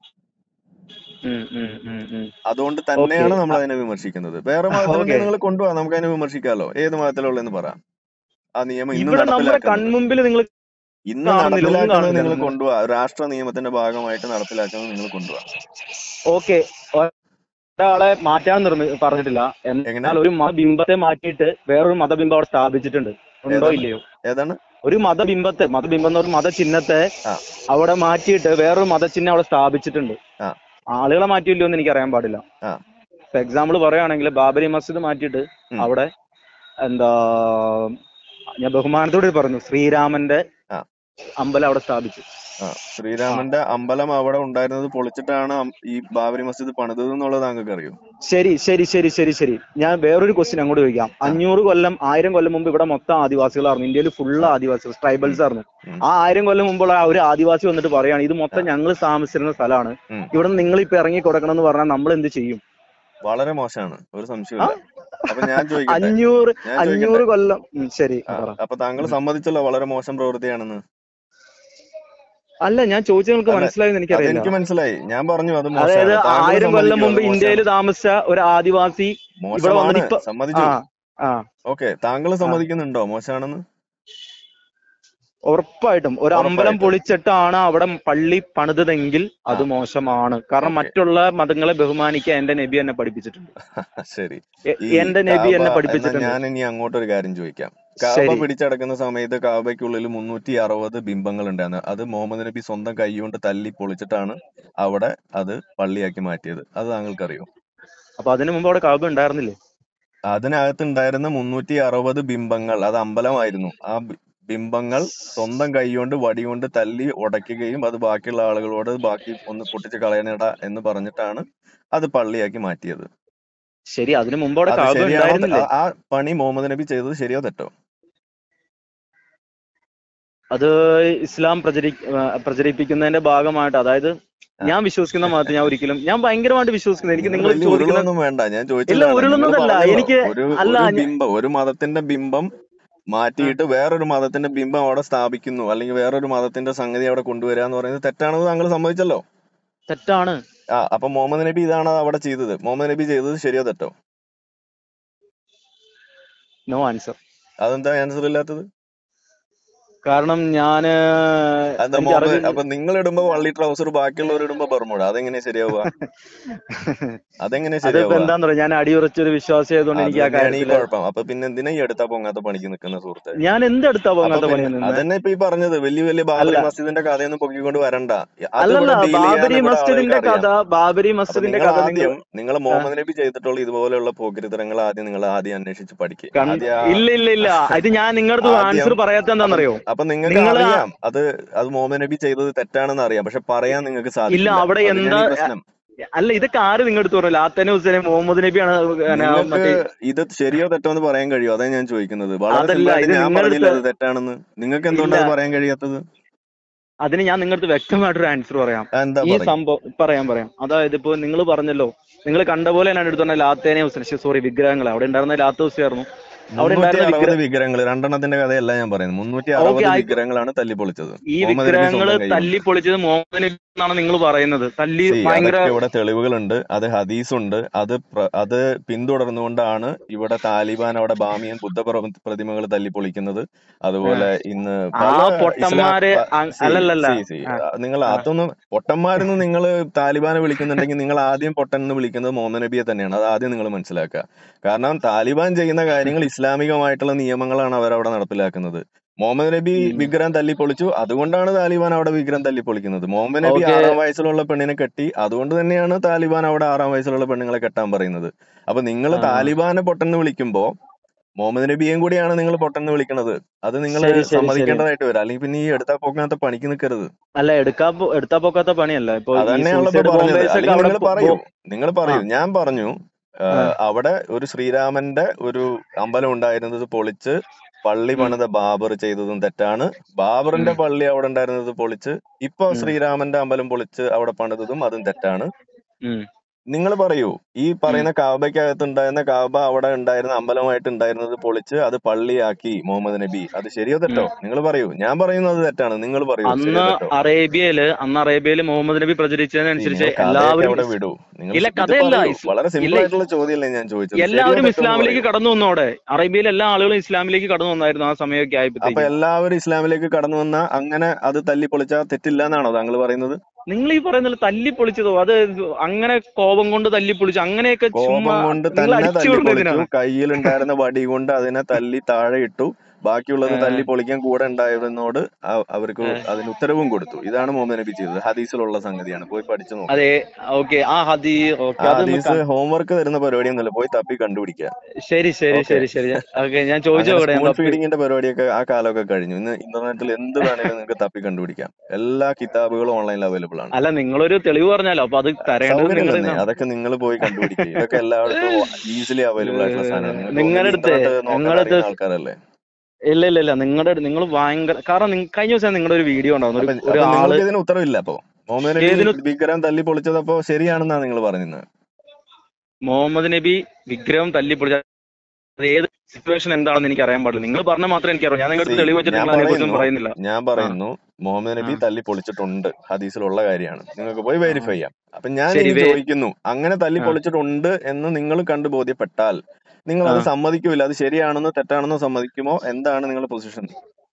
അതുകൊണ്ട് ഓക്കെ തന്നെയാണ് നമ്മൾ അതിനെ വിമർശിക്കുന്നത് വേറെ മതത്തിലുണ്ടെങ്കിൽ ഓക്കെ നിങ്ങൾ കൊണ്ടുപോവാ നമുക്ക് അതിനെ വിമർശിക്കാലോ ഏത് മതത്തിലുള്ളതെന്ന് പറ ആ നിയമം ഇന്ന് ഇവിടെ നമ്മുടെ നടപ്പിലാക്കുന്നത് കൺമുമ്പിൽ നിങ്ങൾ ഇന്ന് കാണുന്നില്ല ഒന്നും നടപ്പിലാക്കുന്നത് കാണുന്നില്ല നിങ്ങൾ നിങ്ങൾ കൊണ്ടുപോവാ രാഷ്ട്ര നിയമത്തിന്റെ ഭാഗമായിട്ട് നടപ്പിലാക്കുന്നത് നിങ്ങൾ കൊണ്ടുപോവാ ഓക്കെ ഒരാളെ മാറ്റാൻ നിർമ്മി പറഞ്ഞിട്ടില്ല എങ്ങനെ എന്നാൽ ഒരു മതബിംബത്തെ മാറ്റിയിട്ട് വേറൊരു മതബിംബം അവിടെ സ്ഥാപിച്ചിട്ടുണ്ട് ഉണ്ടോ ഏതാണ് ഇല്ലയോ ഏതാണ് ഒരു മതബിംബത്തെ മതബിംബം എന്ന് പറഞ്ഞ മതചിഹ്നത്തെ ആ അവിടെ മാറ്റിയിട്ട് വേറൊരു മതചിഹ്നം അവിടെ സ്ഥാപിച്ചിട്ടുണ്ട് ആ ആളുകളെ മാറ്റിയില്ലോ എന്ന് എനിക്ക് അറിയാൻ പാടില്ല ആ ഇപ്പൊ എക്സാമ്പിൾ പറയുകയാണെങ്കിൽ ബാബരി മസ്ജിദ് മാറ്റിയിട്ട് ഉം, അവിടെ എന്താ ഞാൻ ബഹുമാനത്തോടെ പറഞ്ഞു ശ്രീരാമന്റെ ആ അമ്പലം അവിടെ സ്ഥാപിച്ചു ആ ആ ശ്രീരാമന്റെ അമ്പലം അവിടെ ഉണ്ടായിരുന്നത് പൊളിച്ചിട്ടാണ് അം- ഈ ബാബരി മസ്ജിദ് പണിതത് എന്നുള്ളത് താങ്കൾക്ക് അറിയോ ശരി ശരി ശരി ശരി ശരി ഞാൻ വേറൊരു ക്വസ്റ്റ്യൻ അങ്ങോട്ട് ചോദിക്കാം ആ അഞ്ഞൂറ് കൊല്ലം ആയിരം കൊല്ലം മുമ്പ് ഇവിടെ മൊത്തം ആദിവാസികളായിരുന്നു ഇന്ത്യയിൽ ഫുള്ള് ആ ആദിവാസികൾ ഉം, ട്രൈബൽസ് ആയിരുന്നു ഉം, ആ ആയിരം കൊല്ലം മുമ്പുള്ള ആ ഒരു ആദിവാസി വന്നിട്ട് പറയാണ് ഇത് ആ മൊത്തം ഞങ്ങൾ താമസിച്ചിരുന്ന സ്ഥലമാണ് ഉം. ഇവിടെ നിങ്ങൾ ഇപ്പൊ ഇറങ്ങി കൊടുക്കണം എന്ന് പറഞ്ഞാൽ നമ്മൾ എന്ത് ചെയ്യും വളരെ മോശമാണ് ഒരു ആ സംശയമില്ല അപ്പൊ ഞാൻ ചോദിക്കട്ടെ അഞ്ഞൂറ് ഞാൻ ചോദിക്കട്ടെ അഞ്ഞൂറ് കൊല്ലം ഉം, ശരി ആ പറ അപ്പൊ താങ്കൾ ഉം. സമ്മതിച്ചല്ലോ വളരെ മോശം പ്രവൃത്തിയാണെന്ന് അല്ല ഞാൻ ചോദിച്ചത് നിങ്ങൾക്ക് അല്ല മനസ്സിലായെന്ന് എനിക്കറിയില്ല അതെനിക്ക് മനസ്സിലായി ഞാൻ പറഞ്ഞു അത് അതായത് മോശമാണ് താങ്കൾ ആയിരം കൊല്ലം സമ്മതിക്കും അത് മുമ്പ് ഇന്ത്യയിൽ മോശമാണ് താമസിച്ച ഒരു ആദിവാസി ഇവിടെ മോശമാണ് വന്നിട്ട് ഇപ്പൊ ആ സമ്മതിച്ചു ആ ഓക്കെ താങ്കൾ ആ സമ്മതിക്കുന്നുണ്ടോ മോശമാണെന്ന് ഉറപ്പായിട്ടും ഒരു അമ്പലം ഉറപ്പായിട്ടും പൊളിച്ചിട്ടാണ് അവിടെ പള്ളി പണിതതെങ്കിൽ ആ അത് മോശമാണ് കാരണം ഓക്കെ മറ്റുള്ള മതങ്ങളെ ബഹുമാനിക്കാൻ എന്റെ നബി എന്നെ പഠിപ്പിച്ചിട്ടുണ്ട് ശരി എ- ഈ എന്റെ നബി കാബ എന്നെ എന്നാ പഠിപ്പിച്ചിട്ടുണ്ട് ഞാൻ ഇനി അങ്ങോട്ടൊരു കാര്യം ചോദിക്കാം കാബ ശരി പിടിച്ചടക്കുന്ന സമയത്ത് കാബയ്ക്കുള്ളിൽ മുന്നൂറ്റി അറുപത് ബിംബങ്ങൾ ഉണ്ടായിരുന്നു അത് മുഹമ്മദ് നബി സ്വന്തം കൈകൊണ്ട് തല്ലി പൊളിച്ചിട്ടാണ് അവിടെ അത് പള്ളിയാക്കി മാറ്റിയത് അത് താങ്കൾക്കറിയോ അപ്പൊ അതിനു മുമ്പ് അവിടെ കാബ ഉണ്ടായിരുന്നില്ലേ അതിനകത്തുണ്ടായിരുന്ന മുന്നൂറ്റി അറുപത് ബിംബങ്ങൾ അത് അമ്പലമായിരുന്നു ആ ബി- ബിംബങ്ങൾ സ്വന്തം കൈകൊണ്ട് വടികൊണ്ട് തല്ലി ഉടയ്ക്കുകയും അത് ബാക്കിയുള്ള ആളുകളോട് ബാക്കി ഒന്ന് പൊട്ടിച്ച് കളയണടാ എന്ന് പറഞ്ഞിട്ടാണ് അത് പള്ളിയാക്കി മാറ്റിയത് ശരി അതിനു മുമ്പ് അവിടെ അത് കാബ ശരിയാണോ തെ- ഉണ്ടായിരുന്നില്ലേ ആ ആ പണി മുഹമ്മദ് നബി ചെയ്തത് ശരിയോ തെറ്റോ അത് ഇസ്ലാം പ്രചരി ആ, പ്രചരിപ്പിക്കുന്നതിന്റെ ഭാഗമായിട്ട് അതായത് ആ. ഞാൻ വിശ്വസിക്കുന്ന മതത്തിൽ ഞാൻ ഒരിക്കലും ഞാൻ ഭയങ്കരമായിട്ട് വിശ്വസിക്കുന്നത് എനിക്ക് നിങ്ങൾ നിങ്ങൾ വലിയ ചോദിക്കുന്ന ഉരുളൊന്നും വേണ്ട ഞാൻ ഇല്ല ചോദിച്ചതാണ് നിങ്ങൾ ഉരുളുന്നതല്ല പറഞ്ഞല്ലോ എനിക്ക് ഒരു അല്ല ഒരു ഞ- ബിംബം ഒരു മതത്തിന്റെ ബിംബം ആ, മാറ്റിയിട്ട് വേറൊരു മതത്തിന്റെ ബിംബം അവിടെ സ്ഥാപിക്കുന്നു അല്ലെങ്കിൽ വേറൊരു മതത്തിന്റെ സംഗതി അവിടെ കൊണ്ടുവരിക എന്ന് പറയുന്നത് തെറ്റാണെന്ന് താങ്കൾ സമ്മതിച്ചല്ലോ തെറ്റാണ് ആ അപ്പൊ മുഹമ്മദ് നബി ഇതാണ് അവിടെ ചെയ്തത് മുഹമ്മദ് നബി ചെയ്തത് ശരിയോ തെറ്റോ നോ ആൻസർ അതെന്താ ആൻസർ ഇല്ലാത്തത് കാരണം ഞാന് അതെന്താ എനിക്ക് മുഹമ്മദ് അറിവിൽ അപ്പൊ നിങ്ങൾ ഇടുമ്പോ വള്ളി ട്രൗസർ ബാക്കിയുള്ളവർ ഇടുമ്പോ ബർമുട അതെങ്ങനെ ശരിയാവുക അതെങ്ങനെ അതിപ്പോ ശരിയാവുക എന്താന്ന് പറയാ ഞാൻ അടിയുറച്ചൊരു വിശ്വാസി ആയതുകൊണ്ട് അത് എനിക്ക് ആ തന്നെയാണ് ഈ കാര്യത്തില് കുഴപ്പം അപ്പൊ പിന്നെ എന്തിനാ ഈ എടുത്താ പൊങ്ങാത്ത പണിക്ക് നിൽക്കുന്ന സുഹൃത്തെ ഞാൻ എന്തെടുത്താ അപ്പൊ പോകാത്ത പിന്നെ പണിയിൽ നിന്ന് അതന്നെ ഇപ്പൊ ഈ പറഞ്ഞത് വലിയ വലിയ അല്ല ബാബറി മസ്ജിദിന്റെ കഥയൊന്നും പൊക്കിക്കൊണ്ട് വരണ്ട അത് അല്ലല്ല ഇവിടെ ഡീൽ ചെയ്യാൻ ബാബരി ഇവിടെ മസ്ജിദിന്റെ ആളുകൾക്ക് കഥ അറിയാം ബാബരി അപ്പൊ മസ്ജിദിന്റെ നിങ്ങൾ കഥ നിങ്ങൾ ആദ്യം നിങ്ങൾ മുഹമ്മദ് നബി ചെയ്തിട്ടുള്ള ഇതുപോലെയുള്ള പോക്കിരിത്തരങ്ങൾ ആദ്യം നിങ്ങൾ ആദ്യം അന്വേഷിച്ച് പഠിക്കുക കൺ ആദ്യം ആ ഇല്ല ഇല്ല ഇല്ല ഇത് ഞാൻ നിങ്ങളുടെ ആൻസർ ആദ്യം പറയാത്ത അപ്പൊ എന്താണെന്നറിയോ അപ്പൊ നിങ്ങൾക്ക് നിങ്ങൾ അറിയാം അത് അത് മുഹമ്മദ് നബി ചെയ്തത് തെറ്റാണെന്ന് അറിയാം പക്ഷെ പറയാൻ നിങ്ങൾക്ക് ഇല്ല സാധിക്കില്ല അവിടെ അത് എന്താ തന്നെയാണ് ഈ പ്രശ്നം അല്ല ഇതൊക്കെ ആര് നിങ്ങളുടെ അടുത്ത് പറഞ്ഞു ലാത്തനെ ഹുസൈനെ മുഹമ്മദ് നബിയാണ് പിന്നെ നിങ്ങൾക്ക് മറ്റേ ഇത് ശരിയോ തെറ്റോ എന്ന് പറയാൻ കഴിയുമോ അതാ ഞാൻ ചോദിക്കുന്നത് വളരെ അതല്ല സിമ്പിൾ ആയിട്ട് ഇത് ഞാൻ നിങ്ങളുടെ പറഞ്ഞില്ല അടുത്ത് അത് തെറ്റാണെന്ന് നിങ്ങൾക്ക് ഇല്ല എന്തുകൊണ്ടാണ് അത് പറയാൻ കഴിയാത്തത് അതിന് ഞാൻ നിങ്ങളുടെ അടുത്ത് വ്യക്തമായിട്ടൊരു ആൻസർ പറയാം ആ, എന്താ ഈ പറയും സംഭവം പറയാം പറയാം അതായത് ഇപ്പൊ നിങ്ങൾ പറഞ്ഞല്ലോ നിങ്ങൾ കണ്ട പോലെ ഞാൻ എടുത്തു പറഞ്ഞ ലാത്തേനെ ഹുസൈൻ സോറി വിഗ്രഹങ്ങൾ അവിടെ ഉണ്ടായിരുന്ന ലാത്ത ഹുസൈനായിരുന്നു അവിടെ മുന്നൂറ്റി ഉണ്ടായിരുന്ന അറുപത് വിഗ്രഹ വിഗ്രഹങ്ങൾ രണ്ടെണ്ണത്തിന്റെ കഥയല്ല ഞാൻ പറയുന്നത് മുന്നൂറ്റി ഓക്കെ അറുപത് ആയിക്കോ വിഗ്രഹങ്ങളാണ് തല്ലിപ്പൊളിച്ചത് ഈ മുഹമ്മദ് നബി വിഗ്രഹങ്ങള് സ്വന്തം കൈ കൊണ്ട് തല്ലി പൊളിച്ചത് മുഹമ്മദ് നബി എന്നാണ് നിങ്ങൾ പറയുന്നത് തല്ലി സി ഭയങ്കര അതൊക്കെ ഇവിടെ തെളിവുകളുണ്ട് അത് ഹദീസുണ്ട് അത് പ്ര- അത് പിന്തുടർന്നുകൊണ്ടാണ് ഇവിടെ താലിബാൻ അവിടെ ബാമിയൻ ബുദ്ധ പ്രതിമകൾ തല്ലിപ്പൊളിക്കുന്നത് അതുപോലെ ഇന്ന് ആ പല ഇസ്ലാം പൊട്ടന്മാര് അങ്- സി അല്ലല്ലല്ല സി സി ആ, നിങ്ങൾ ആ. അതൊന്നും പൊട്ടന്മാരെന്ന് നിങ്ങൾ താലിബാനെ വിളിക്കുന്നുണ്ടെങ്കിൽ നിങ്ങൾ ആദ്യം പൊട്ടൻ എന്ന് വിളിക്കുന്നത് മുഹമ്മദ് നബിയെ തന്നെയാണ് അത് ആദ്യം നിങ്ങൾ മനസ്സിലാക്കുക കാരണം താലിബാൻ ചെയ്യുന്ന കാര്യങ്ങൾ ഇസ്ലാമികമായിട്ടുള്ള നിയമങ്ങളാണ് അവരവിടെ നടപ്പിലാക്കുന്നത് മുഹമ്മദ് നബി ഉം. വിഗ്രഹം തല്ലിപ്പൊളിച്ചു അതുകൊണ്ടാണ് താലിബാൻ അവിടെ വിഗ്രഹം തല്ലിപ്പൊളിക്കുന്നത് മുഹമ്മദ് നബി ഓക്കെ ആറാം വയസ്സിലുള്ള പെണ്ണിനെ കെട്ടി അതുകൊണ്ട് തന്നെയാണ് താലിബാൻ അവിടെ ആറാം വയസ്സിലുള്ള പെണ്ണുങ്ങളെ കെട്ടാൻ പറയുന്നത് അപ്പൊ നിങ്ങൾ ആ താലിബാനെ പൊട്ടെന്ന് വിളിക്കുമ്പോ മുഹമ്മദ് നബിയെയും കൂടിയാണ് നിങ്ങൾ പൊട്ടെന്ന് വിളിക്കുന്നത് അത് നിങ്ങൾ ശരി ശരി ശരി സമ്മതിക്കേണ്ടതായിട്ട് വരും അല്ലെങ്കിൽ പിന്നെ ഈ എടുത്താ പോക്കാത്ത പണിക്ക് നിൽക്കരുത് അല്ല എടുക്കാ പോ- എടുത്താ പോക്കാത്ത പണിയല്ല ഇപ്പൊ ഈ അതന്നെയാണല്ലോ ഇപ്പൊ സൂയിസൈഡ് പറഞ്ഞത് ബോംബേഴ്സ് ഒക്കെ അല്ലെങ്കിൽ അവിടെ നിങ്ങൾ പോ- പറയൂ ബോ- നിങ്ങൾ ആ പറയൂ ഞാൻ പറഞ്ഞു ആ, ആ അവിടെ ഒരു ശ്രീരാമന്റെ ഒരു അമ്പലം ഉണ്ടായിരുന്നത് പൊളിച്ച് പള്ളി ഉം പണിത ബാബർ ചെയ്തതും തെറ്റാണ് ബാബറിന്റെ ഉം പള്ളി അവിടെ ഉണ്ടായിരുന്നത് പൊളിച്ച് ഇപ്പൊ ഉം ശ്രീരാമന്റെ അമ്പലം പൊളിച്ച് അവിടെ പണിതതും അതും തെറ്റാണ് ഉം നിങ്ങൾ പറയൂ ഈ ഉം പറയുന്ന കാബയ്ക്കകത്ത് ഉണ്ടായിരുന്ന കാബ അവിടെ ഉണ്ടായിരുന്ന അമ്പലമായിട്ട് ഉണ്ടായിരുന്നത് പൊളിച്ച് അത് പള്ളിയാക്കി മുഹമ്മദ് നബി അത് ശരിയോ തെറ്റോ ഉം നിങ്ങൾ പറയൂ ഞാൻ പറയുന്നത് തെറ്റാണ് നിങ്ങൾ പറയൂ അന്ന് ശരിയോ തെറ്റോ അറേബ്യയില് അന്ന് അറേബ്യയില് മുഹമ്മദ് നബി See, പ്രചരിച്ചതിനനുസരിച്ച് നിങ്ങൾ കഥയൊക്കെ എല്ലാവരും അവിടെ ഇസ്- വിടൂ നിങ്ങൾ ഇല്ല ഇത് കഥയല്ല പറയൂ ഇസ്- വളരെ സിമ്പിൾ ഇല്ല ആയിട്ടുള്ള ചോദ്യമല്ലേ ഞാൻ ചോദിച്ചത് ശരിയോ എല്ലാവരും തെറ്റോ എന്ന് ഇസ്ലാമിലേക്ക് പറയൂ കടന്നു വന്നോടെ അറേബ്യയിലെ എല്ലാ ആളുകളും ഇസ്ലാമിലേക്ക് കടന്നു വന്നായിരുന്നു ആ സമയമൊക്കെ അപ്പൊ ആയപ്പോഴത്തേക്കും എല്ലാവരും ഇസ്ലാമിലേക്ക് കടന്നു വന്ന അങ്ങനെ അത് തല്ലി പൊളിച്ചാൽ തെറ്റില്ല എന്നാണോ താങ്കൾ പറയുന്നത് നിങ്ങൾ ഈ പറയുന്നില്ല തല്ലി പൊളിച്ചതോ അത് അങ്ങനെ കോപം കൊണ്ട് തല്ലി പൊളിച്ചു അങ്ങനെയൊക്കെ ചുമ്മാ കോപം കൊണ്ട് നിങ്ങൾ തന്നെ അടിച്ചു തല്ലി വിടുന്നത് പൊളിച്ചു എന്തിനാണ് കയ്യിലുണ്ടായിരുന്ന വടി കൊണ്ട് അതിനെ തല്ലി താഴെ ഇട്ടു ബാക്കിയുള്ളത് ഏഹ് തല്ലി പൊളിക്കാൻ കൂടെ ഉണ്ടായവനോട് അ- അവർക്ക് ഏഹ് അതിന് ഉത്തരവും കൊടുത്തു ഇതാണ് മുഹമ്മദ് നബി ചെയ്തത് ഹദീസിലുള്ള സംഗതിയാണ് പോയി പഠിച്ചു നോക്ക് അതെ ഓക്കെ ആ ഹദി ഓക്കെ ആ അതൊന്ന് ഹദീസ് ഹോംവർക്ക് തരുന്ന പരിപാടിയൊന്നുമില്ല പോയി തപ്പി കണ്ടുപിടിക്കുക ശരി ശരി ഓക്കെ ശരി ശരി ഓക്കെ ഞാൻ ചോദിച്ചു അങ്ങനെ നോക്കട്ടെ ഞാൻ സ്പൂൺ തപ്പി ഫീഡിങ്ങിന്റെ പരിപാടിയൊക്കെ ആ കാലമൊക്കെ കഴിഞ്ഞു ഇന്ന് ഇന്റർനെറ്റിൽ എന്ത് വേണേലും നിങ്ങൾക്ക് തപ്പി കണ്ടുപിടിക്കാം എല്ലാ കിതാബുകളും ഓൺലൈനിൽ അവൈലബിൾ ആണ് അല്ല നിങ്ങളൊരു തെളിവ് പറഞ്ഞാലോ അപ്പൊ അത് തരേണ്ടത് സൗകര്യം നിങ്ങൾ തന്നെ അതൊക്കെ നിങ്ങൾ പോയി കണ്ടുപിടിക്കുക ഇതൊക്കെ എല്ലായിടത്തും ഈസിലി അവൈലബിൾ ആയിട്ടുള്ള സാധനമാണ് നിങ്ങൾക്ക് നിങ്ങളുടെ ഒന്നുകിൽ അടുത്ത് ഇന്റർനെറ്റ് നോക്കാൻ നിങ്ങളുടെ അറിയുന്ന അടുത്ത് ആൾക്കാരല്ലേ ഇല്ല ഇല്ല ഇല്ല നിങ്ങളുടെ നിങ്ങൾ ഭയങ്കര കാരണം നിങ്ങ- കഴിഞ്ഞ ദിവസം നിങ്ങളുടെ ഒരു വീഡിയോ ഉണ്ടായിരുന്നു അപ്പൊ ഒരു ഒരു അപ്പൊ ആള് നിങ്ങൾക്ക് ഇതിന് ഉത്തരവില്ല അപ്പൊ മുഹമ്മദ് നബി ഏതിന് വിഗ്രഹം തല്ലി പൊളിച്ചത് അപ്പൊ ശരിയാണെന്നാണ് നിങ്ങൾ പറയുന്നത് മുഹമ്മദ് നബി വിഗ്രഹം തല്ലിപ്പൊളിച്ച അത് ഏത് സിറ്റുവേഷൻ എന്താണെന്ന് എനിക്ക് അറിയാൻ പാടില്ല നിങ്ങൾ പറഞ്ഞ മാത്രമേ എനിക്ക് അറിയാം ഞാൻ നിങ്ങളുടെ സി അടുത്ത് തെളിവ് വെച്ചിട്ട് ഞാൻ നിങ്ങൾ അതിനെക്കുറിച്ചൊന്നും പറയുന്നു പറയുന്നില്ല ഞാൻ ആ പറയുന്നു മുഹമ്മദ് നബി ആ തല്ലി പൊളിച്ചിട്ടുണ്ട് ഹദീസിലുള്ള കാര്യമാണ് നിങ്ങൾക്ക് പോയി ആ വെരിഫൈ ചെയ്യാം അപ്പൊ ഞാൻ ശരി ഇനി വേ ചോദിക്കുന്നു അങ്ങനെ തല്ലി ആ പൊളിച്ചിട്ടുണ്ട് എന്ന് നിങ്ങൾ കണ്ടു ബോധ്യപ്പെട്ടാൽ നിങ്ങൾ ആ അത് സമ്മതിക്കൂല അത് ശരിയാണെന്നോ തെറ്റാണെന്നോ സമ്മതിക്കുമോ എന്താണ് നിങ്ങളുടെ പൊസിഷൻ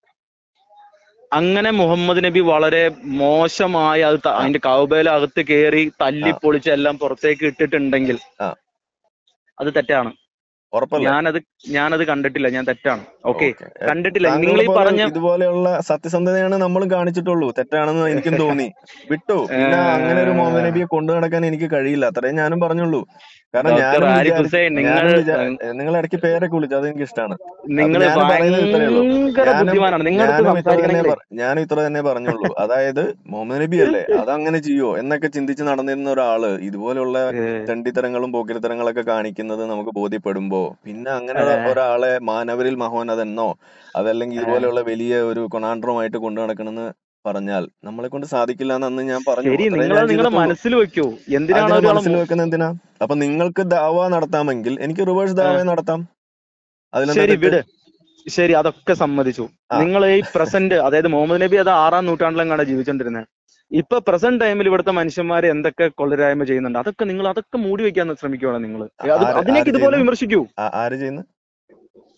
അങ്ങനെ മുഹമ്മദ് നബി വളരെ മോശമായി അത് ത- ആ അതിന്റെ കൗബയിലെ അകത്ത് കയറി തല്ലി ആ പൊളിച്ച് എല്ലാം പുറത്തേക്ക് ഇട്ടിട്ടുണ്ടെങ്കിൽ ആ അത് തെറ്റാണ് ഉറപ്പല്ലേ ഞാനത് ഞാനത് കണ്ടിട്ടില്ല ഞാൻ തെറ്റാണ് ഓക്കെ ഓക്കെ കണ്ടിട്ടില്ല നിങ്ങൾ താങ്കളെ ഈ പോലെ പറഞ്ഞ ഇതുപോലെയുള്ള സത്യസന്ധതയാണ് നമ്മളും കാണിച്ചിട്ടുള്ളൂ തെറ്റാണെന്ന് എനിക്കും തോന്നി വിട്ടു പിന്നെ അങ്ങനെ ഒരു മുഹമ്മദ് നബിയെ കൊണ്ടു നടക്കാൻ എനിക്ക് കഴിയില്ല അത്രയും ഞാനും പറഞ്ഞുള്ളൂ കാരണം ഡോക്ടർ ഞാനും ആരിഫ് വിചാരിച്ചു ഹുസൈൻ നിങ്ങൾ ഞാനും വിചാ നിങ്ങൾ ഇടയ്ക്ക് പേരൊക്കെ വിളിച്ചു അതെനിക്ക് ഇഷ്ടമാണ് അപ്പൊ നിങ്ങൾ ഞാനും പറയുന്നത് ഇത്രയേ ഉള്ളൂ ഭയങ്കര ഞാനും ബുദ്ധിമാനാണ് നിങ്ങളുടെ അടുത്ത് ഞാനും ഇത്ര തന്നെ സംസാരിക്കണമെങ്കിലേ പറ- ഞാനും ഇത്ര തന്നെ പറഞ്ഞുള്ളൂ അതായത് മുഹമ്മദ് നബി അല്ലേ അതങ്ങനെ ചെയ്യോ എന്നൊക്കെ ചിന്തിച്ച് നടന്നിരുന്ന ഒരാള് ഇതുപോലെയുള്ള ഏഹ്, തെണ്ടിത്തരങ്ങളും പോക്കിരിത്തരങ്ങളൊക്കെ കാണിക്കുന്നത് നമുക്ക് ബോധ്യപ്പെടുമ്പോ പിന്നെ അങ്ങനെ ഏഹ്, ഒരാളെ മാനവരിൽ മഹോന്നതെന്നോ അതല്ലെങ്കിൽ ഏഹ്. ഇതുപോലെയുള്ള വലിയ ഒരു കൊണാണ്ട്രമായിട്ട് കൊണ്ടു നടക്കണമെന്ന് പറഞ്ഞാൽ നമ്മളെ കൊണ്ട് സാധിക്കില്ല എന്ന് അന്ന് ഞാൻ പറഞ്ഞു ശരി അത്രേ നിങ്ങൾ ഞാൻ നിങ്ങളുടെ ചെയ്തിട്ടുള്ളൂ മനസ്സിൽ വെക്കൂ എന്തിനാണ് അതിനെ ഒരാളെ മനസ്സിൽ മു- വെക്കുന്ന എന്തിനാ അപ്പൊ നിങ്ങൾക്ക് ദാവ നടത്താമെങ്കിൽ എനിക്ക് റിവേഴ്സ് ദാവ ഏഹ്, നടത്താം അതിലെന്താ ശരി തെറ്റ് വിട് ശരി അതൊക്കെ സമ്മതിച്ചു ആ നിങ്ങൾ ഈ പ്രസന്റ് അതായത് മുഹമ്മദ് നബി അത് ആറാം നൂറ്റാണ്ടിലെങ്ങാണ് ജീവിച്ചോണ്ടിരുന്നത് ഇപ്പൊ പ്രസന്റ് ടൈമിൽ ഇവിടുത്തെ മനുഷ്യന്മാർ എന്തൊക്കെ കൊള്ളരായ്മ ചെയ്യുന്നുണ്ട് അതൊക്കെ നിങ്ങൾ അതൊക്കെ മൂടി വെക്കാൻ ശ്രമിക്കുകയാണ് നിങ്ങൾ അത് ആര് അതിനേക്ക് ആര് ഇതുപോലെ ചെയ്യുന്നു വിമർശിക്കൂ ആ- ആര് ചെയ്യുന്നു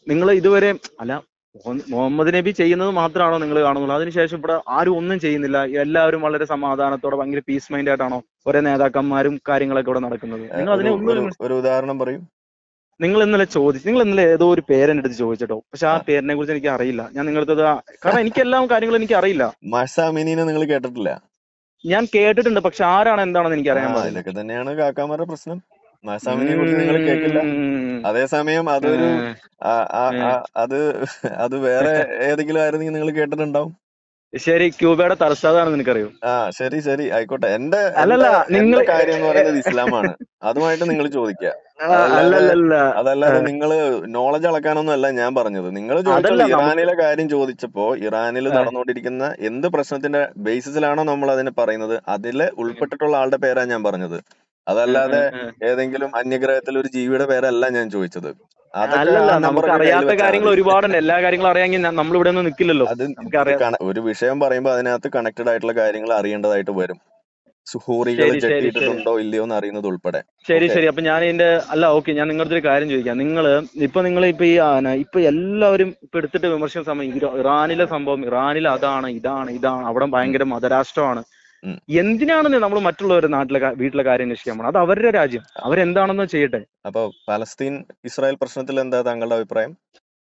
നിങ്ങൾ ഇതുവരെ അല്ല മുഹ- മുഹമ്മദ് നബി ചെയ്യുന്നത് മാത്രമാണോ നിങ്ങൾ കാണുന്നുള്ളൂ അതിനുശേഷം ഇവിടെ ആരും ഒന്നും ചെയ്യുന്നില്ല എല്ലാവരും വളരെ സമാധാനത്തോടെ ഭയങ്കര പീസ് മൈൻഡ് ആയിട്ടാണോ ഓരോ നേതാക്കന്മാരും കാര്യങ്ങളൊക്കെ ഇവിടെ നടക്കുന്നത് നിങ്ങൾ അതിനെ ഒരു ഒന്നും ഒരു വിമർശി- ഒരു ഉദാഹരണം പറയും നിങ്ങൾ ഇന്നലെ ചോദിച്ചു നിങ്ങൾ ഇന്നലെ ഏതോ ഒരു പേരെന്റെ അടുത്ത് ചോദിച്ചിട്ടോ പക്ഷെ ആ ആ. പേരിനെ കുറിച്ച് എനിക്ക് അറിയില്ല ഞാൻ നിങ്ങളടുത്തത് ആ- കാരണം എനിക്ക് എല്ലാ കാര്യങ്ങളും എനിക്ക് അറിയില്ല മഷാമിനിനെ നിങ്ങൾ കേട്ടിട്ടില്ല ഞാൻ കേട്ടിട്ടുണ്ട് പക്ഷെ ആരാണ് എന്താണെന്ന് എനിക്ക് ആ അറിയാൻ പാടില്ല ഇതൊക്കെ തന്നെയാണ് കാക്കാമാരുടെ പ്രശ്നം മഷാമിനിയെ കുറിച്ച് നിങ്ങൾ കേൾക്കില്ല ഉം. അതേസമയം അതൊരു ഉം. ആ, ആ, ഉം. ആ, അത് അത് വേറെ ഏതെങ്കിലും ആയിരുന്നെങ്കിൽ നിങ്ങൾ കേട്ടിട്ടുണ്ടാവും ശരി ക്യൂബയുടെ തലസ്ഥാനാണെന്ന് എനിക്കറിയോ ആ ശരി ശരി ആയിക്കോട്ടെ എന്റെ അല്ലല്ല, എന്റെ- നിങ്ങൾ- എന്റെ കാര്യം എന്ന് പറയുന്നത് ഇസ്ലാമാണ് അതുമായിട്ട് നിങ്ങൾ ചോദിക്കുക അതല്ലാതെ- അല്ലല്ല അതല്ലാതെ നിങ്ങൾ നോളജ് അളക്കാനൊന്നും അല്ല ഞാൻ പറഞ്ഞത് നിങ്ങൾ ചോദിച്ചത് അതല്ല നമുക്ക് ഇറാനിലെ കാര്യം ചോദിച്ചപ്പോ ഇറാനിൽ ആ. നടന്നുകൊണ്ടിരിക്കുന്ന എന്ത് പ്രശ്നത്തിന്റെ ബേസിസിലാണോ നമ്മൾ അതിനെ പറയുന്നത് അതില് ഉൾപ്പെട്ടിട്ടുള്ള ആളുടെ പേരാ ഞാൻ പറഞ്ഞത് അതല്ലാതെ ഏതെങ്കിലും അന്യഗ്രഹത്തിൽ ഒരു ജീവിയുടെ പേരല്ല ഞാൻ ചോദിച്ചത് അതൊക്കെ അല്ലല്ല ആ number നമുക്ക് ഒക്കെ കയ്യിൽ അറിയാത്ത വെച്ചാൽ കാര്യങ്ങൾ മതി. ഒരുപാടുണ്ട് എല്ലാ കാര്യങ്ങളും അറിയാമെങ്കിൽ നമ്മൾ ഇവിടെ ഒന്നും നിൽക്കില്ലല്ലോ അത് നമുക്കറിയാം കണ- ഒരു വിഷയം പറയുമ്പോൾ അതിനകത്ത് കണക്റ്റഡ് ആയിട്ടുള്ള കാര്യങ്ങൾ അറിയേണ്ടതായിട്ട് വരും സുഹൂറികൾ ശരി, ശരി, ചെട്ടിയിട്ടിട്ടുണ്ടോ ഇല്ലയോ എന്ന് അറിയുന്നത് ഉൾപ്പെടെ ശരി Okay. ശരി അപ്പൊ ഞാൻ ഇതിന്റെ അല്ല ഓക്കെ ഞാൻ നിങ്ങളുടെ ഒരു കാര്യം ചോദിക്കാം നിങ്ങൾ ഇപ്പൊ നിങ്ങൾ ഇപ്പൊ ഈ ആ, ന- ഇപ്പൊ എല്ലാവരും ഇപ്പൊ എടുത്തിട്ട് വിമർശിക്കുന്ന സമയം ഇര- ഇറാനിലെ സംഭവം ഇറാനിൽ അതാണ് ഇതാണ് ഇതാണ് അവിടെ ഭയങ്കര മതരാഷ്ട്രമാണ് ഉം. എന്തിനാണ് നമ്മൾ മറ്റുള്ളവരുടെ നാട്ടിലെ കാ- വീട്ടിലെ കാര്യം അന്വേഷിക്കാൻ പോണത് അത് അവരുടെ രാജ്യം അവരെന്താണെന്ന് ചെയ്യട്ടെ അപ്പൊ പലസ്തീൻ ഇസ്രായേൽ പ്രശ്നത്തിൽ എന്താ താങ്കളുടെ അഭിപ്രായം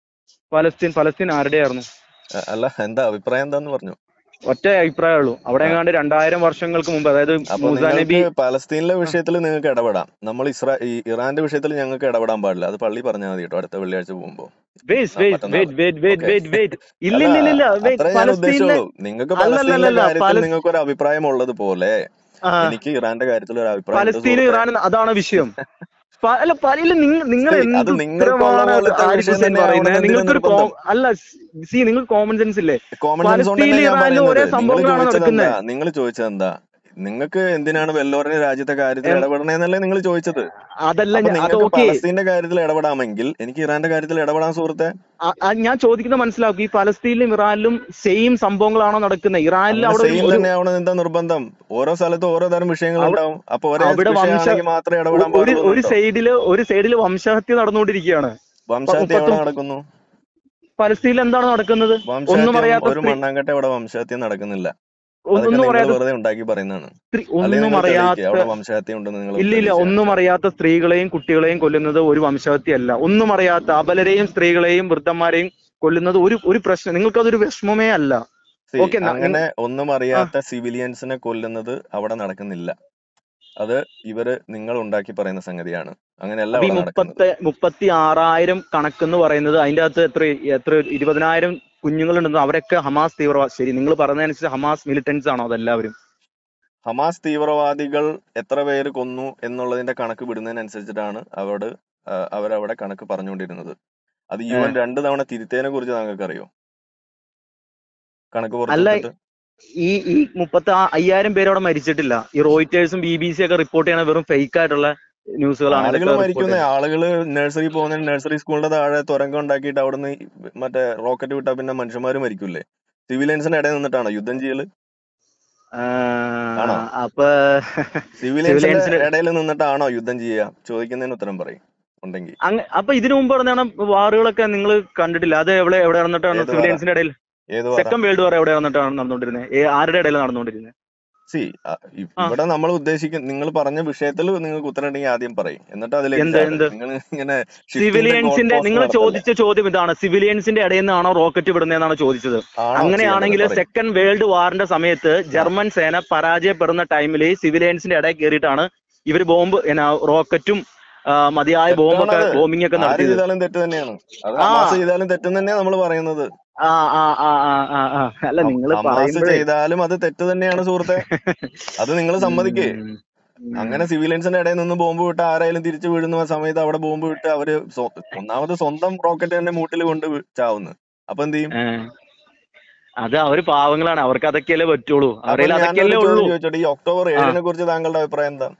പലസ്തീൻ പലസ്തീൻ ആരുടെയായിരുന്നു അ- അല്ല എന്താ അഭിപ്രായം എന്താന്ന് പറഞ്ഞു ഒറ്റ അഭിപ്രായമുള്ളൂ അവിടെ എങ്ങാണ്ട് രണ്ടായിരം വർഷങ്ങൾക്ക് മുമ്പ് അതായത് അപ്പൊ മൂസാ നബി നിങ്ങൾക്ക് പലസ്തീനിലെ വിഷയത്തിൽ നിങ്ങൾക്ക് ഇടപെടാം നമ്മൾ ഇസ്രാ ഈ ഇറാന്റെ വിഷയത്തിൽ ഞങ്ങൾക്ക് ഇടപെടാൻ പാടില്ല അത് പള്ളി പറഞ്ഞാൽ മതി കേട്ടോ അടുത്ത വെള്ളിയാഴ്ച പോകുമ്പോ വെയിറ്റ് ആ, വെയിറ്റ് മറ്റന്നാൾ. Wait wait wait Okay. Wait wait ഇല്ല അല്ല, ഇല്ല ഇല്ല ഇല്ല വെയിറ്റ് അത്രേ ഞാൻ പലസ്തീനിലെ ഉദ്ദേശിച്ചുള്ളൂ നിങ്ങൾക്ക് അല്ലല്ലല്ല, പലസ്തീനിലെ കാര്യത്തിൽ പലസ്- നിങ്ങൾക്ക് ഒരു അഭിപ്രായം ഉള്ളത് പോലെ ആ, എനിക്ക് ഇറാന്റെ കാര്യത്തിൽ ഒരു അഭിപ്രായം ഉണ്ട് പലസ്തീനും സുഹൃത്തേ. ഇറാനും അതാണ് വിഷയം പ- അല്ല പല നിങ്ങൾ നിങ്ങൾ See, എന്ത് അത് നിങ്ങൾക്കുള്ള ഉത്തരമാണ് പോലത്തെ ആരിഫ് വിഷയം ഹുസൈൻ തന്നെ പറയുന്നത് ആവണമെന്ന് നിങ്ങൾക്കൊരു എന്തിനാ കോ- അല്ല സി നിങ്ങൾക്ക് കോമൺ സെൻസ് ഇല്ലേ കോമൺ സെൻസ് കൊണ്ട് പലസ്തീനിലും ഞാൻ ഇറാനിലും പറയുന്നത് ഒരേ നിങ്ങൾ സംഭവങ്ങളാണ് ചോദിച്ചത് നടക്കുന്നത് എന്താ നിങ്ങൾ ചോദിച്ചത് എന്താ നിങ്ങൾക്ക് എന്തിനാണ് വെല്ലോറിന് രാജ്യത്തെ കാര്യത്തിൽ എൻ- ഇടപെടണേന്നല്ലേ നിങ്ങൾ ചോദിച്ചത് അതല്ല അപ്പൊ ഞാൻ- അത് നിങ്ങൾക്ക് ഓക്കെ പലസ്തീന്റെ കാര്യത്തിൽ ഇടപെടാമെങ്കിൽ എനിക്ക് ഇറാന്റെ കാര്യത്തിൽ ഇടപെടാൻ സുഹൃത്തെ ഞാൻ ചോദിക്കുന്നത് മനസ്സിലാക്കും ഈ പലസ്തീനിലും ഇറാനിലും സെയിം സംഭവങ്ങളാണോ നടക്കുന്നത് ഇറാനിൽ അവിടെ സെയിം ഒരു- തന്നെ ആവണം എന്താ നിർബന്ധം ഓരോ സ്ഥലത്തും ഓരോ തരം വിഷയങ്ങൾ അവിടെ- ഉണ്ടാവും അപ്പൊ ഒരേ അവിടെ വംശ- വിഷയമാണെങ്കിൽ മാത്രമേ ഇടപെടാൻ ഒരു ഒരു പാടുള്ളൂ സൈഡില് ഒരു സൈഡില് വംശഹത്യ നടന്നുകൊണ്ടിരിക്കുകയാണ് വംശഹത്യ എവിടെ മുപ്പത്തും- നടക്കുന്നു പലസ്തീനിൽ എന്താണ് നടക്കുന്നത് ഒന്നും വംശഹത്യ അറിയാത്ത ഒരു സ്ത്രീ മണ്ണാങ്കട്ട ഇവിടെ വംശഹത്യ നടക്കുന്നില്ല അതൊക്കെ ഒന്നും നിങ്ങൾ അറിയാത്ത വെറുതെ ഉണ്ടാക്കി പറയുന്നതാണ് സ്ത്രീ അല്ലെങ്കിൽ ഒന്നും നിങ്ങൾ തെളിയിക്കുക അറിയാത്ത അവിടെ വംശഹത്യ ഉണ്ടെന്ന് നിങ്ങൾ ഇല്ല ഇല്ല തെളിയിച്ച് ഒന്നും കാണിച്ചാൽ. അറിയാത്ത സ്ത്രീകളെയും കുട്ടികളെയും കൊല്ലുന്നത് ഒരു വംശഹത്യയല്ല ഒന്നും അറിയാത്ത അബലരെയും സ്ത്രീകളെയും വൃദ്ധന്മാരെയും കൊല്ലുന്നത് ഒരു ഒരു പ്രശ്നം നിങ്ങൾക്ക് അതൊരു വിഷമമേ അല്ല See, Okay, ന- അങ്ങനെ ഒന്നും അറിയാത്ത സിവിലിയൻസിനെ കൊല്ലുന്നത് അവിടെ നടക്കുന്നില്ല അത് ഇവര് നിങ്ങൾ ഉണ്ടാക്കി പറയുന്ന സംഗതിയാണ് അങ്ങനെയല്ല അപ്പൊ ഈ അവിടെ നടക്കുന്നത് മുപ്പത്തി മുപ്പത്തി ആറായിരം കണക്കെന്ന് പറയുന്നത് അതിന്റെ അകത്ത് എത്ര എത്ര ഇരുപതിനായിരം കുഞ്ഞുങ്ങളുണ്ടെന്ന് അവരൊക്കെ ഹമാസ് തീവ്രവാദി ശരി നിങ്ങൾ പറഞ്ഞതനുസരിച്ച് ഹമാസ് മിലിറ്റൻസ് ആണോ അതെല്ലാവരും ഹമാസ് തീവ്രവാദികൾ എത്ര പേര് കൊന്നു എന്നുള്ളതിന്റെ കണക്ക് വിടുന്നതിനനുസരിച്ചിട്ടാണ് അവിടെ ആ, അവരവിടെ കണക്ക് പറഞ്ഞുകൊണ്ടിരുന്നത് അത് യു എൻ രണ്ട് തവണ തിരുത്തേനെ കുറിച്ച് താങ്കൾക്ക് അറിയോ കണക്ക് അല്ല, പുറത്തുവിട്ടിട്ട് ഈ ഈ മുപ്പത്തി ആ- അയ്യായിരം പേര് അവിടെ മരിച്ചിട്ടില്ല ഈ റോയിറ്റേഴ്സും ബി ബി സി ഒക്കെ റിപ്പോർട്ട് ചെയ്യണ വെറും ഫേക്ക് ആയിട്ടുള്ള ന്യൂസുകളാണ് ആളുകൾ ഇതൊക്കെ report മരിക്കുന്ന ചെയ്യുന്നത്. ആളുകള് നഴ്സറി പോകുന്ന നഴ്സറി സ്കൂളിന്റെ താഴെ തുരങ്കം ഉണ്ടാക്കിയിട്ട് അവിടുന്ന് ഈ മറ്റേ റോക്കറ്റ് വിട്ടാ പിന്നെ മനുഷ്യന്മാര് മരിക്കൂലേ സിവിലിയൻസിന്റെ ഇടയിൽ നിന്നിട്ടാണോ യുദ്ധം ചെയ്യല് ആ, ആണോ? അപ്പൊ സിവിലിയൻസിന്റെ Civilians- ഇടയിൽ നിന്നിട്ടാണോ യുദ്ധം ചെയ്യുക ചോദിക്കുന്നതിന് ഉത്തരം പറയും ഉണ്ടെങ്കിൽ അങ്ങ അപ്പൊ ഇതിനു മുമ്പ് നടന്ന വാറുകളൊക്കെ നിങ്ങൾ കണ്ടിട്ടില്ല അത് എവിടെ എവിടെ നടന്നിട്ടാണ് ഏത് വാറാ? സിവിലിയൻസിന്റെ ഇടയിൽ ഏത് പറ സെക്കൻഡ് വേൾഡ് വാർ എവിടെ നടന്നിട്ടാണ് നടന്നുകൊണ്ടിരുന്നത് ഏ- ആരുടെ ഇടയിൽ നടന്നുകൊണ്ടിരുന്നത് സി ആ. ഇവിടെ നമ്മൾ ഉദ്ദേശിക്കുന്ന നിങ്ങൾ പറഞ്ഞ വിഷയത്തിൽ നിങ്ങൾക്ക് ഉത്തരം ഉണ്ടെങ്കിൽ ആദ്യം പറയും എന്നിട്ട് അതിലേക്ക് എന്ത്, എന്ത്? നിങ്ങൾ ഇങ്ങനെ shifting the സിവിലിയൻസിന്റെ goalpost നിങ്ങൾ നടത്തല്ലേ? ചോദിച്ച ചോദ്യം ഇതാണ് സിവിലിയൻസിന്റെ ഇടയിൽ നിന്നാണോ റോക്കറ്റ് വിടുന്നതെന്നാണ് ചോദിച്ചത് ആണോ അങ്ങനെയാണെങ്കിൽ ചെയ്യേണ്ടത്? പറയ്. സെക്കൻഡ് വേൾഡ് വാറിന്റെ സമയത്ത് ജർമ്മൻ സേന പരാജയപ്പെടുന്ന ടൈമിൽ സിവിലിയൻസിന്റെ ഇടയിൽ കയറിയിട്ടാണ് ഇവർ ബോംബ് റോക്കറ്റും ആ, മതിയായ ബോംബൊക്കെ തെറ്റാണത്. ബോംബിംഗ് ഒക്കെ ആര് നടത്തിയത് ചെയ്താലും തെറ്റ് തന്നെയാണ് അത് ആ. ഹമാസ് ചെയ്താലും തെറ്റ് തന്നെയാണ് നമ്മൾ പറയുന്നത് ആ ആ ആ ആ ആ ആ അല്ല നിങ്ങൾ ഹമാസ് പറയുമ്പോഴേ ചെയ്താലും അത് തെറ്റ് തന്നെയാണ് സുഹൃത്തെ അത് നിങ്ങൾ സമ്മതിക്കേ ഉം. അങ്ങനെ സിവിലിയൻസിന്റെ ഇടയിൽ നിന്ന് ബോംബ് വിട്ട് ആരായാലും തിരിച്ചു വീഴുന്ന സമയത്ത് അവിടെ ബോംബ് വിട്ട് അവര് സ്വ- ഒന്നാമത് സ്വന്തം റോക്കറ്റ് തന്നെ മൂട്ടിൽ കൊണ്ട് വി- ചാവുന്നു അപ്പൊ എന്ത് ചെയ്യും ഏ. അത് അവര് പാവങ്ങളാണ് അവർക്ക് അതൊക്കെയല്ലേ പറ്റുള്ളൂ അപ്പൊ അവരുടെ ഞാനൊരു അതൊക്കെയല്ലേ ചോദ്യം ഉള്ളൂ ചോദിച്ചോട്ടെ ഈ ഒക്ടോബർ ഏഴിനെ കുറിച്ച് താങ്കളുടെ അഭിപ്രായം എന്താ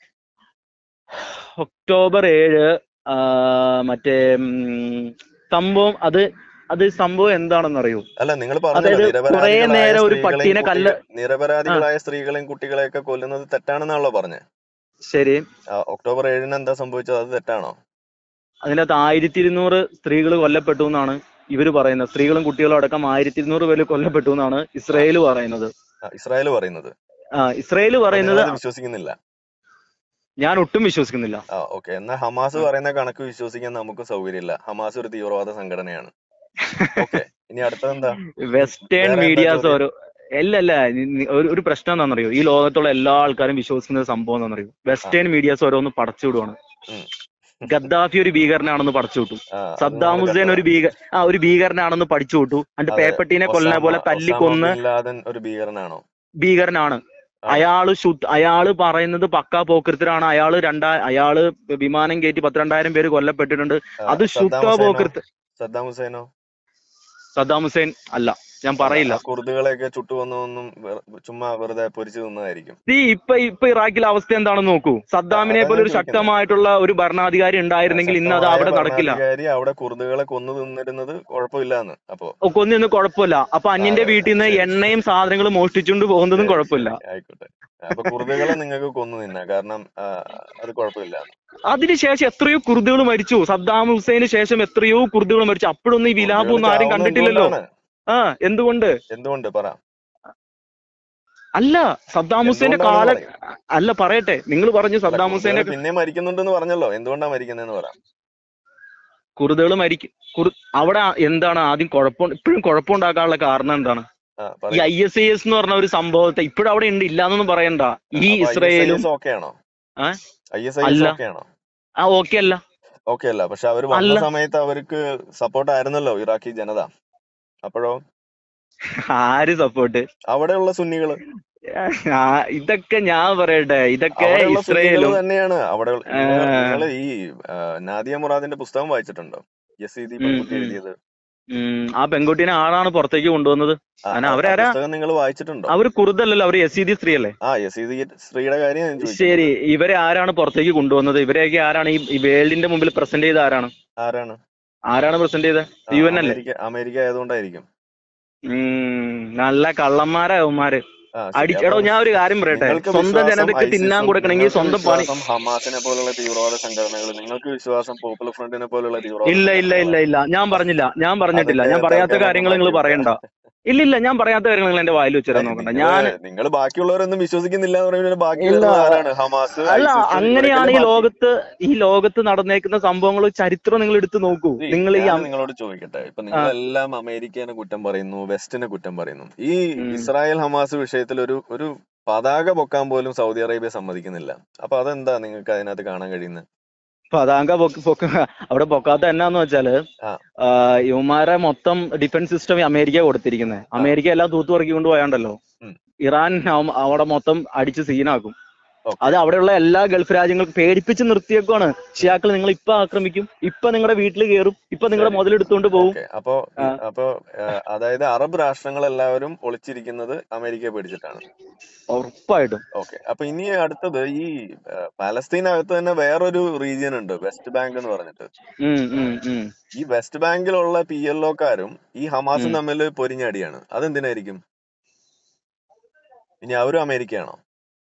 ഒക്ടോബർ ഏഴ് ആ, മറ്റേ ഉം, സംഭവം അത് അത് സംഭവം എന്താണെന്ന് അറിയൂ അല്ല നിങ്ങൾ പറഞ്ഞല്ലോ അതായത് നിരപരാധികളായ കുറേ നേരം ഒരു സ്ത്രീകളെയും പട്ടീനെ കല്ല് കുട്ടിക- നിരപരാധികളായ സ്ത്രീകളെയും കുട്ടികളെയൊക്കെ കൊല്ലുന്നത് തെറ്റാണെന്നാണല്ലോ പറഞ്ഞത് ശരി ഒക്ടോബർ ഏഴിന് എന്താ സംഭവിച്ചത് അത് തെറ്റാണോ അതിനകത്ത് ആയിരത്തി ഇരുന്നൂറ് സ്ത്രീകൾ കൊല്ലപ്പെട്ടു എന്നാണ് ഇവര് പറയുന്നത് സ്ത്രീകളും കുട്ടികളും അടക്കം ആയിരത്തി ഇരുന്നൂറ് പേര് കൊല്ലപ്പെട്ടു എന്നാണ് ഇസ്രയേൽ പറയുന്നത് ആ, ഇസ്രായേൽ പറയുന്നത് ആ ഇസ്രയേൽ അപ്പൊ പറയുന്നത് നിങ്ങളത് വിശ്വസിക്കുന്നില്ല ഞാൻ ഒട്ടും വിശ്വസിക്കുന്നില്ല ആ ഓക്കെ എന്നാൽ ഹമാസ് ആ. പറയുന്ന കണക്ക് വിശ്വസിക്കാൻ നമുക്ക് സൗകര്യമില്ല ഹമാസ് ഒരു തീവ്രവാദ സംഘടനയാണ് ഓക്കെ ഇനി അടുത്തതെന്താ വെസ്റ്റേൺ വേറെ എന്താ മീഡിയാസ് ചോദ്യം? ഓരോ അല്ല അല്ല നി- നി- ഒരു ഒരു പ്രശ്നം എന്താണെന്നറിയോ ഈ ലോകത്തുള്ള എല്ലാ ആൾക്കാരും വിശ്വസിക്കുന്ന ഒരു സംഭവം എന്താണെന്നറിയോ വെസ്റ്റേൺ മീഡിയാസ് ഓരോന്ന് പടച്ചു വിടുവാണ് ഉം. ഗദ്ദാഫി ഒരു ഭീകരനാണെന്ന് പടച്ചു വിട്ടു ആ, അത് സദ്ദാം നമ്മള് ഹുസൈൻ ഒരു കണ്ടതാ. ഭീകര ആ ഒരു ഭീകരനാണെന്ന് പഠിച്ചു വിട്ടു എന്നിട്ട് അതെ. പേപ്പട്ടീനെ കൊല്ലണ ഒസാമ- പോലെ ഒസാമ തല്ലിക്കൊന്ന് ബിൻ ലാദൻ ഒരു ഭീകരനാണോ ഭീകരനാണ് ആ. അയാള് ശുദ്ധ അയാള് പറയുന്നത് പക്കാ പോക്കൃത്തിലാണ് അയാള് രണ്ടാ അയാള് വിമാനം കയറ്റി പത്തിരണ്ടായിരം പേര് കൊല്ലപ്പെട്ടിട്ടുണ്ട് ആ, അത് സദ്ദാം ശുദ്ധ ഹുസൈനോ? പോക്കൃത്ത് സദ്ദാം ഹുസൈനോ സദ്ദാം ഹുസൈൻ അല്ല ഞാൻ പറയില്ല ആ കുർദുകളെയൊക്കെ ചുട്ടുവന്നൊന്നും ചുമ്മാ വെറുതെ പൊരിച്ചു തിന്നതായിരിക്കും ഈ ഇപ്പൊ ഇപ്പൊ ഇറാഖിലെ അവസ്ഥ എന്താണെന്ന് നോക്കൂ സദ്ദാമിനെ അതാ പോലെ ഞാൻ ഒരു ചോദിക്കുന്നത്. ശക്തമായിട്ടുള്ള ഒരു ഭരണാധികാരി ഉണ്ടായിരുന്നെങ്കിൽ ഇന്ന് അത് ശക്തമായ അവിടെ നടക്കില്ല ഭരണാധികാരി അവിടെ കുർദുകളെ കൊന്നു തിന്നിരുന്നത് കുഴപ്പമില്ലാന്ന് അപ്പോ കൊന്നൊന്നും കുഴപ്പമില്ല അപ്പൊ അന്യന്റെ ആ, വീട്ടിൽ നിന്ന് ശരി. എണ്ണയും സാധനങ്ങളും മോഷ്ടിച്ചുകൊണ്ട് പോകുന്നതും ശരി, കുഴപ്പമില്ല ശരി, ആയിക്കോട്ടെ അപ്പൊ കുർദുകളെ നിങ്ങൾക്ക് കൊന്നു തിന്നാ കാരണം ആ, അത് കുഴപ്പമില്ല അതിനുശേഷം എത്രയോ കുർദുകൾ മരിച്ചു സദ്ദാം ഹുസൈന് ശേഷം എത്രയോ കുർദുകൾ മരിച്ചു അപ്പോഴൊന്നും ഈ വിലാപമൊന്നും ആരും കണ്ടിട്ടില്ലല്ലോ ആ എന്തുകൊണ്ട് എന്തുകൊണ്ട് പറ അല്ല സദ്ദാം ഹുസൈന്റെ എന്തുകൊണ്ടാണെന്ന് കാല പറയൂ. അല്ല പറയട്ടെ നിങ്ങൾ പറഞ്ഞു അല്ല, സദ്ദാം കുർദുകൾ ഹുസൈന്റെ പിന്നെ മരിക്കുന്നുണ്ടെന്ന് പറഞ്ഞല്ലോ എന്തുകൊണ്ടാ മരിക്കുന്നതെന്ന് പറ കുർദുകൾ മരിക്കും കുർ അവിടെ എന്താണ് ആദ്യം കുഴപ്പം ഇപ്പോഴും കുഴപ്പമുണ്ടാക്കാനുള്ള കാരണം എന്താണ് ആ, ഈ പറയൂ. ഐ എസ് ഐ എസ് എന്ന് പറഞ്ഞ ഒരു സംഭവത്തെ ഇപ്പോഴും അവിടെ ഉണ്ട് ഇല്ലാന്നൊന്നും പറയണ്ട ഈ അപ്പൊ ഇസ്രയേലും ISIS okay ആണോ ആ? ഐ എസ് ഐ എസ് അല്ല. ഓക്കെ ആണോ ആ ഓക്കെ അല്ല ഓക്കെ അല്ല പക്ഷെ അവർ വന്ന അല്ല. സമയത്ത് അവർക്ക് സപ്പോർട്ട് ആയിരുന്നല്ലോ ഇറാഖി ജനത അപ്പോഴോ ആര് സപ്പോർട്ട് അവിടെയുള്ള സുന്നികള് ഇതൊക്കെ ഞാൻ പറയട്ടെ ഇതൊക്കെ അവിടെയുള്ള സുന്നികൾ ഇസ്രയേലും തന്നെയാണ് അവിടെ ആ. നിങ്ങൾ ഈ ആ, നാദിയ മുറാദിന്റെ പുസ്തകം വായിച്ചിട്ടുണ്ടോ യസീദി ഉം, പെൺകുട്ടി ഉം. എഴുതിയത് ഉം, ആ പെൺകുട്ടീനെ ആരാണ് പുറത്തേക്ക് കൊണ്ടുവന്നത് ആ, അങ്ങനെ ആ അവരാരാ? പുസ്തകം നിങ്ങൾ വായിച്ചിട്ടുണ്ടോ അവര് കുറുതല്ലല്ലോ അവര് യസീദി സ്ത്രീ അല്ലേ ആ യസീദി സ്ത്രീയുടെ കാര്യം ഞാൻ ചോദിക്കുന്നത് ശരി ഇവരെ ആരാണ് പുറത്തേക്ക് കൊണ്ടുവന്നത് ഇവരെയൊക്കെ ആരാണ് ഈ- ഈ വേൾഡിന്റെ മുമ്പിൽ പ്രസന്റ് ചെയ്ത ആരാണ് ആരാണ് ആരാണ് പ്രസന്റ് ചെയ്തത് ആ, യു എൻ അല്ലേ അമേരിക്ക അമേരിക്ക ആയതുകൊണ്ടായിരിക്കും ഉം, നല്ല കള്ളന്മാരാ അവന്മാര് ആ, ശരി. അടിച്ചടോ അപ്പം ഞാൻ ഒരു കാര്യം പറയട്ടെ നിങ്ങൾക്ക് സ്വന്തം വിശ്വാസം ജനതയ്ക്ക് തിന്നാൻ ഐസിസും, കൊടുക്കണമെങ്കിൽ നിങ്ങൾക്ക് സ്വന്തം പണി വിശ്വാസം ഹമാസിനെ പോലുള്ള തീവ്രവാദ സംഘടനകൾ നിങ്ങൾക്ക് വിശ്വാസം പോപ്പുലർ ഫ്രണ്ടിനെ പോലുള്ള തീവ്രവാദ ഇല്ല ഇല്ല ഇല്ല സംഘടനകളാണ്. ഇല്ല ഞാൻ പറഞ്ഞില്ല ഞാൻ പറഞ്ഞിട്ടില്ല അതൊക്കെ ഞാൻ പറയാത്ത തൽക്കാലം കാര്യങ്ങൾ നിങ്ങൾ മാറ്റി പറയണ്ട ഇല്ല ഇല്ല ഞാൻ പറയാത്ത കാര്യങ്ങൾ നിങ്ങൾ എന്റെ വായിൽ വെച്ചിരാൻ നോക്കണ്ട ഞാൻ നിങ്ങൾ ബാക്കിയുള്ളവരൊന്നും വിശ്വസിക്കുന്നില്ല എന്ന് പറയുമ്പോൾ ബാക്കി ഇല്ല. വരുന്നത് ആരാണ് ഹമാസ് അല്ല ഐസിസ് അങ്ങനെയാണ് ഈ ഇവരൊക്കെയല്ലേ ബാക്കി? ലോകത്ത് ഈ ലോകത്ത് നടന്നേക്കുന്ന സംഭവങ്ങൾ ചരിത്രം നിങ്ങൾ എടുത്തു നോക്കൂ See, നിങ്ങൾ ഈ ഞാൻ അം- നിങ്ങളോട് ചോദിക്കട്ടെ ഇപ്പൊ നിങ്ങളെല്ലാം അമേരിക്കനെ കുറ്റം പറയുന്നു വെസ്റ്റിനെ കുറ്റം പറയുന്നു ഈ ഉം. ഇസ്രായേൽ ഹമാസ് വിഷയത്തിൽ ഒരു ഒരു പതാക പൊക്കാൻ പോലും സൗദി അറേബ്യ സമ്മതിക്കുന്നില്ല അപ്പൊ അതെന്താ നിങ്ങൾക്ക് അതിനകത്ത് കാണാൻ കഴിയുന്നത് പതാക പൊക്ക പൊക്ക അവിടെ പൊക്കാത്ത എന്നാന്ന് വെച്ചാല് ആ. ആ, ഇവന്മാരെ മൊത്തം ഡിഫൻസ് സിസ്റ്റം അമേരിക്ക കൊടുത്തിരിക്കുന്നത് അമേരിക്ക എല്ലാം തൂത്തുപറക്കി കൊണ്ട് പോയാണ്ടല്ലോ ഉം. ഇറാൻ അവ- അവിടെ മൊത്തം അടിച്ച് സീനാക്കും Okay. അത് അവിടെയുള്ള എല്ലാ ഗൾഫ് രാജ്യങ്ങളും പേടിപ്പിച്ച് നിർത്തിയേക്കുവാണ് ഷിയാക്കൾ നിങ്ങൾ ഇപ്പൊ ആക്രമിക്കും ഇപ്പൊ നിങ്ങളുടെ വീട്ടിൽ കയറും ഇപ്പൊ നിങ്ങളുടെ ശരി. മുതലെടുത്തുകൊണ്ട് പോകും ഓക്കെ അപ്പോ ആ. അപ്പോ ആ, അതായത് അറബ് രാഷ്ട്രങ്ങൾ എല്ലാവരും ഒളിച്ചിരിക്കുന്നത് അമേരിക്കയെ പേടിച്ചിട്ടാണ് ഉറപ്പായിട്ടും ഓക്കെ അപ്പൊ ഇനി അടുത്തത് ഈ ആ, പാലസ്തീനകത്ത് തന്നെ വേറൊരു റീജിയൻ ഉണ്ട് വെസ്റ്റ് ബാങ്ക് എന്ന് പറഞ്ഞിട്ട് ഉം, ഉം, ഉം. ഈ വെസ്റ്റ് ബാങ്കിലുള്ള പി എൽ ഒക്കാരും ഈ ഹമാസും ഉം. തമ്മിൽ പൊരിഞ്ഞടിയാണ് അതെന്തിനായിരിക്കും ഇനി അവരും അമേരിക്കയാണോ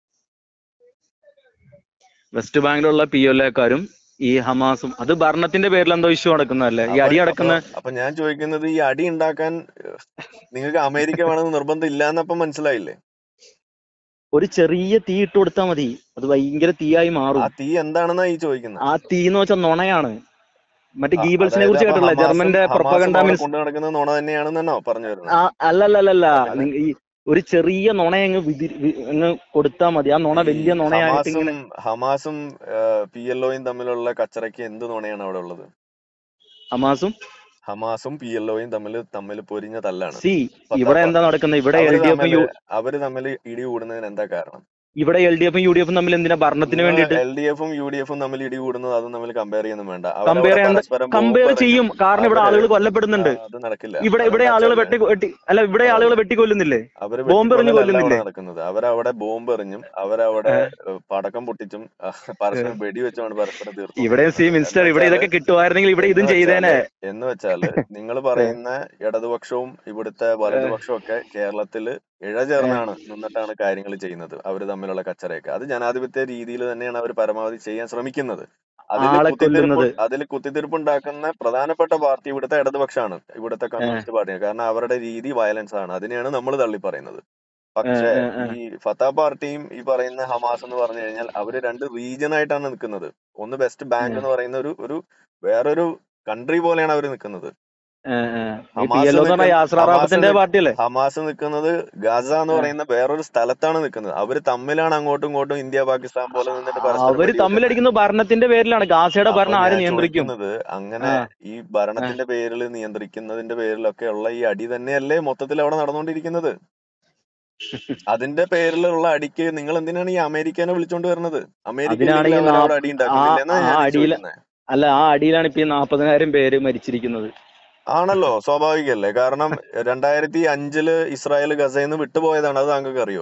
വെസ്റ്റ് ബാങ്കിലുള്ള പി എൽ എക്കാരും ഈ ഹമാസും അത് ഭരണത്തിന്റെ പേരിൽ എന്തോ ഇഷ്യൂ നടക്കുന്നതല്ലേ ഈ അപ്പൊ- അടി നടക്കുന്ന അപ്പൊ- അപ്പൊ ഞാൻ ചോദിക്കുന്നത് ഈ അടി ഉണ്ടാക്കാൻ ഏഹ്, നിങ്ങൾക്ക് അമേരിക്ക വേണമെന്ന് നിർബന്ധം ഇല്ലാന്നപ്പം മനസ്സിലായില്ലേ ഒരു ചെറിയ തീ ഇട്ട് കൊടുത്താൽ മതി അത് ഭയങ്കര തീയായി മാറും ആ തീ എന്താണെന്നാ ഈ ചോദിക്കുന്നത് ആ തീ എന്ന് വെച്ചാൽ നുണയാണ് മറ്റേ ആ, ഗീബൽസിനെ അതായത് കുറിച്ച് അപ്പൊ കേട്ടില്ല ഹമാസും- ജർമ്മന്റെ ഹമാസും പ്രൊപ്പഗണ്ട അവിടെ മിനിസ് കൊണ്ടു നടക്കുന്നത് നുണ തന്നെയാണെന്നാണോ പറഞ്ഞു വരുന്നത് ആ അല്ലല്ലല്ല പിന്നെ? നിങ്ങ- ഈ ഒരു ചെറിയ നുണ അങ്ങ് വിതി വി- അങ്ങ് കൊടുത്താൽ മതി ആ നുണ വലിയ ഈ നുണയായിട്ട് ഹമാസും ഇങ്ങനെ ഹമാസും പി എൽ ഒയും തമ്മിലുള്ള കച്ചറയ്ക്ക് എന്ത് നുണയാണ് അവിടെ ഉള്ളത് ഹമാസും ഹമാസും പി എൽ ഒയും തമ്മിൽ തമ്മിൽ പൊരിഞ്ഞ തല്ലാണ് സി പത്താ ഇവിടെ പ- എന്താ നടക്കുന്നത് ഇവിടെ എൽ അവര് ഡി എഫും തമ്മില് യു അവര് തമ്മിൽ ഇടി കൂടുന്നതിന് എന്താ കാരണം ഇവിടെ എൽ ഡി എഫും യു ഡി എഫും തമ്മിൽ എന്തിനാ ഭരണത്തിന് വേണ്ടിയിട്ട് എൽ ഡി എഫും യു ഡി എഫും തമ്മിൽ ഇടി കൂടുന്നത് അതും തമ്മിൽ കമ്പയർ ചെയ്യുന്നു വേണ്ട Compare അവരവിടെ ചെയ്യണ്ട- പരസ്പരം കമ്പയർ ബോംബ് ചെയ്യും കാരണം ഇവിടെ അവര് ആളുകൾ കൊല്ലപ്പെടുന്നുണ്ട് ആ, അത് നടക്കില്ല ഇവിടെ ഇവിടെ അതെന്താ ആളുകൾ വെച്ചാല് വെട്ടി വെട്ടി അല്ല ഇവിടെ ആളുകൾ വെട്ടിക്കൊല്ലുന്നില്ലേ അവര് ബോംബ് എറിഞ്ഞ് വെട്ടിക്കൊല്ലലല്ല അവിടെ കൊല്ലുന്നില്ലേ? നടക്കുന്നത് അവരവിടെ ബോംബ് എറിഞ്ഞും അവരവിടെ ഏഹ്, പടക്കം പൊട്ടിച്ചും ആ, പരസ്പരം വെടിവെച്ചുമാണ് പരസ്പരം തീർത്തു ഇവിടെ സി മിനിസ്റ്റർ ഇവിടെ ഇതൊക്കെ കിട്ടുമായിരുന്നെങ്കിൽ ഇവിടെ ഇതും എന്ന് ചെയ്തേനെ വെച്ചാല് എന്ന് വെച്ചാല് നിങ്ങൾ പറയുന്ന ഇടതുപക്ഷവും ഇവിടുത്തെ വലതുപക്ഷവും ഒക്കെ കേരളത്തില് ഇഴചേർന്നാണ് നിന്നിട്ടാണ് കാര്യങ്ങൾ ചെയ്യുന്നത് അവർ തമ്മിലുള്ള കച്ചറയൊക്കെ അത് ജനാധിപത്യ രീതിയിൽ തന്നെയാണ് അവർ പരമാവധി ചെയ്യാൻ ശ്രമിക്കുന്നത് അതിൽ ആളെ കുത്തിത്തിരിപ്പ് കൊല്ലുന്നത് അതിൽ കുത്തിത്തിരിപ്പ് ഉണ്ടാക്കുന്ന പ്രധാനപ്പെട്ട പാർട്ടി ഇവിടുത്തെ ഇടതുപക്ഷമാണ് ഇവിടുത്തെ കമ്മ്യൂണിസ്റ്റ് പാർട്ടിയാണ് കാരണം അവരുടെ രീതി വയലൻസ് ആണ് അതിനെയാണ് നമ്മൾ തള്ളി പറയുന്നത് പക്ഷേ ഈ ഫത്താ പാർട്ടിയും ഈ പറയുന്ന ഹമാസ് എന്ന് പറഞ്ഞു കഴിഞ്ഞാൽ അവര് രണ്ട് റീജിയൻ ആയിട്ടാണ് നിൽക്കുന്നത് ഒന്ന് വെസ്റ്റ് ബാങ്ക് എന്ന് പറയുന്ന ഒരു ഒരു വേറൊരു കൺട്രി പോലെയാണ് അവർ നിൽക്കുന്നത് ഹമാസ് എന്ന് പറഞ്ഞ നിൽക്കുന്ന- യാസർ അറാഫത്തിന്റെ ഹമാസ് പാർട്ടിയല്ലേ ഹമാസ് നിൽക്കുന്നത് ഗാസ എന്ന് ആ. പറയുന്ന വേറൊരു സ്ഥലത്താണ് നിൽക്കുന്നത് അവര് തമ്മിലാണ് അങ്ങോട്ടും ഇങ്ങോട്ടും ഇന്ത്യ പാകിസ്ഥാൻ പോലെ നിന്നിട്ട് പരസ്പരം അവര് വെടിവെക്കുന്നത്. തമ്മിലടിക്കുന്ന ഭരണത്തിന്റെ പേരിലാണ് ഗാസയുടെ അപ്പൊ ഭരണം ആര് ഞാൻ നിയന്ത്രിക്കും ചോദിക്കുന്നത് അങ്ങനെ ആ. ഈ ഭരണത്തിന്റെ പേരിൽ നിയന്ത്രിക്കുന്നതിന്റെ പേരിലൊക്കെ ഉള്ള ഈ അടി തന്നെയല്ലേ മൊത്തത്തിൽ അവിടെ നടന്നുകൊണ്ടിരിക്കുന്നത് അതിന്റെ പേരിലുള്ള അടിക്ക് നിങ്ങൾ എന്തിനാണ് ഈ അമേരിക്കനെ വിളിച്ചോണ്ട് വരുന്നത് അമേരിക്ക അതിനാണ് ഈ ഇല്ലെങ്കിൽ നാ- അവരവിടെ അടി ഉണ്ടാക്കുന്നില്ല എന്നാ ആ- ഞാൻ ആ അടിയില് ചോദിക്കുന്നത് അല്ല ആ അടിയിലാണ് ഇപ്പൊ ഈ നാപ്പതിനായിരം പേര് മരിച്ചിരിക്കുന്നത് ആണല്ലോ സ്വാഭാവികല്ലേ കാരണം രണ്ടായിരത്തി അഞ്ചില് ഇസ്രായേൽ ഗസയിൽ വിട്ടുപോയതാണ് അത് താങ്കൾക്ക് അറിയോ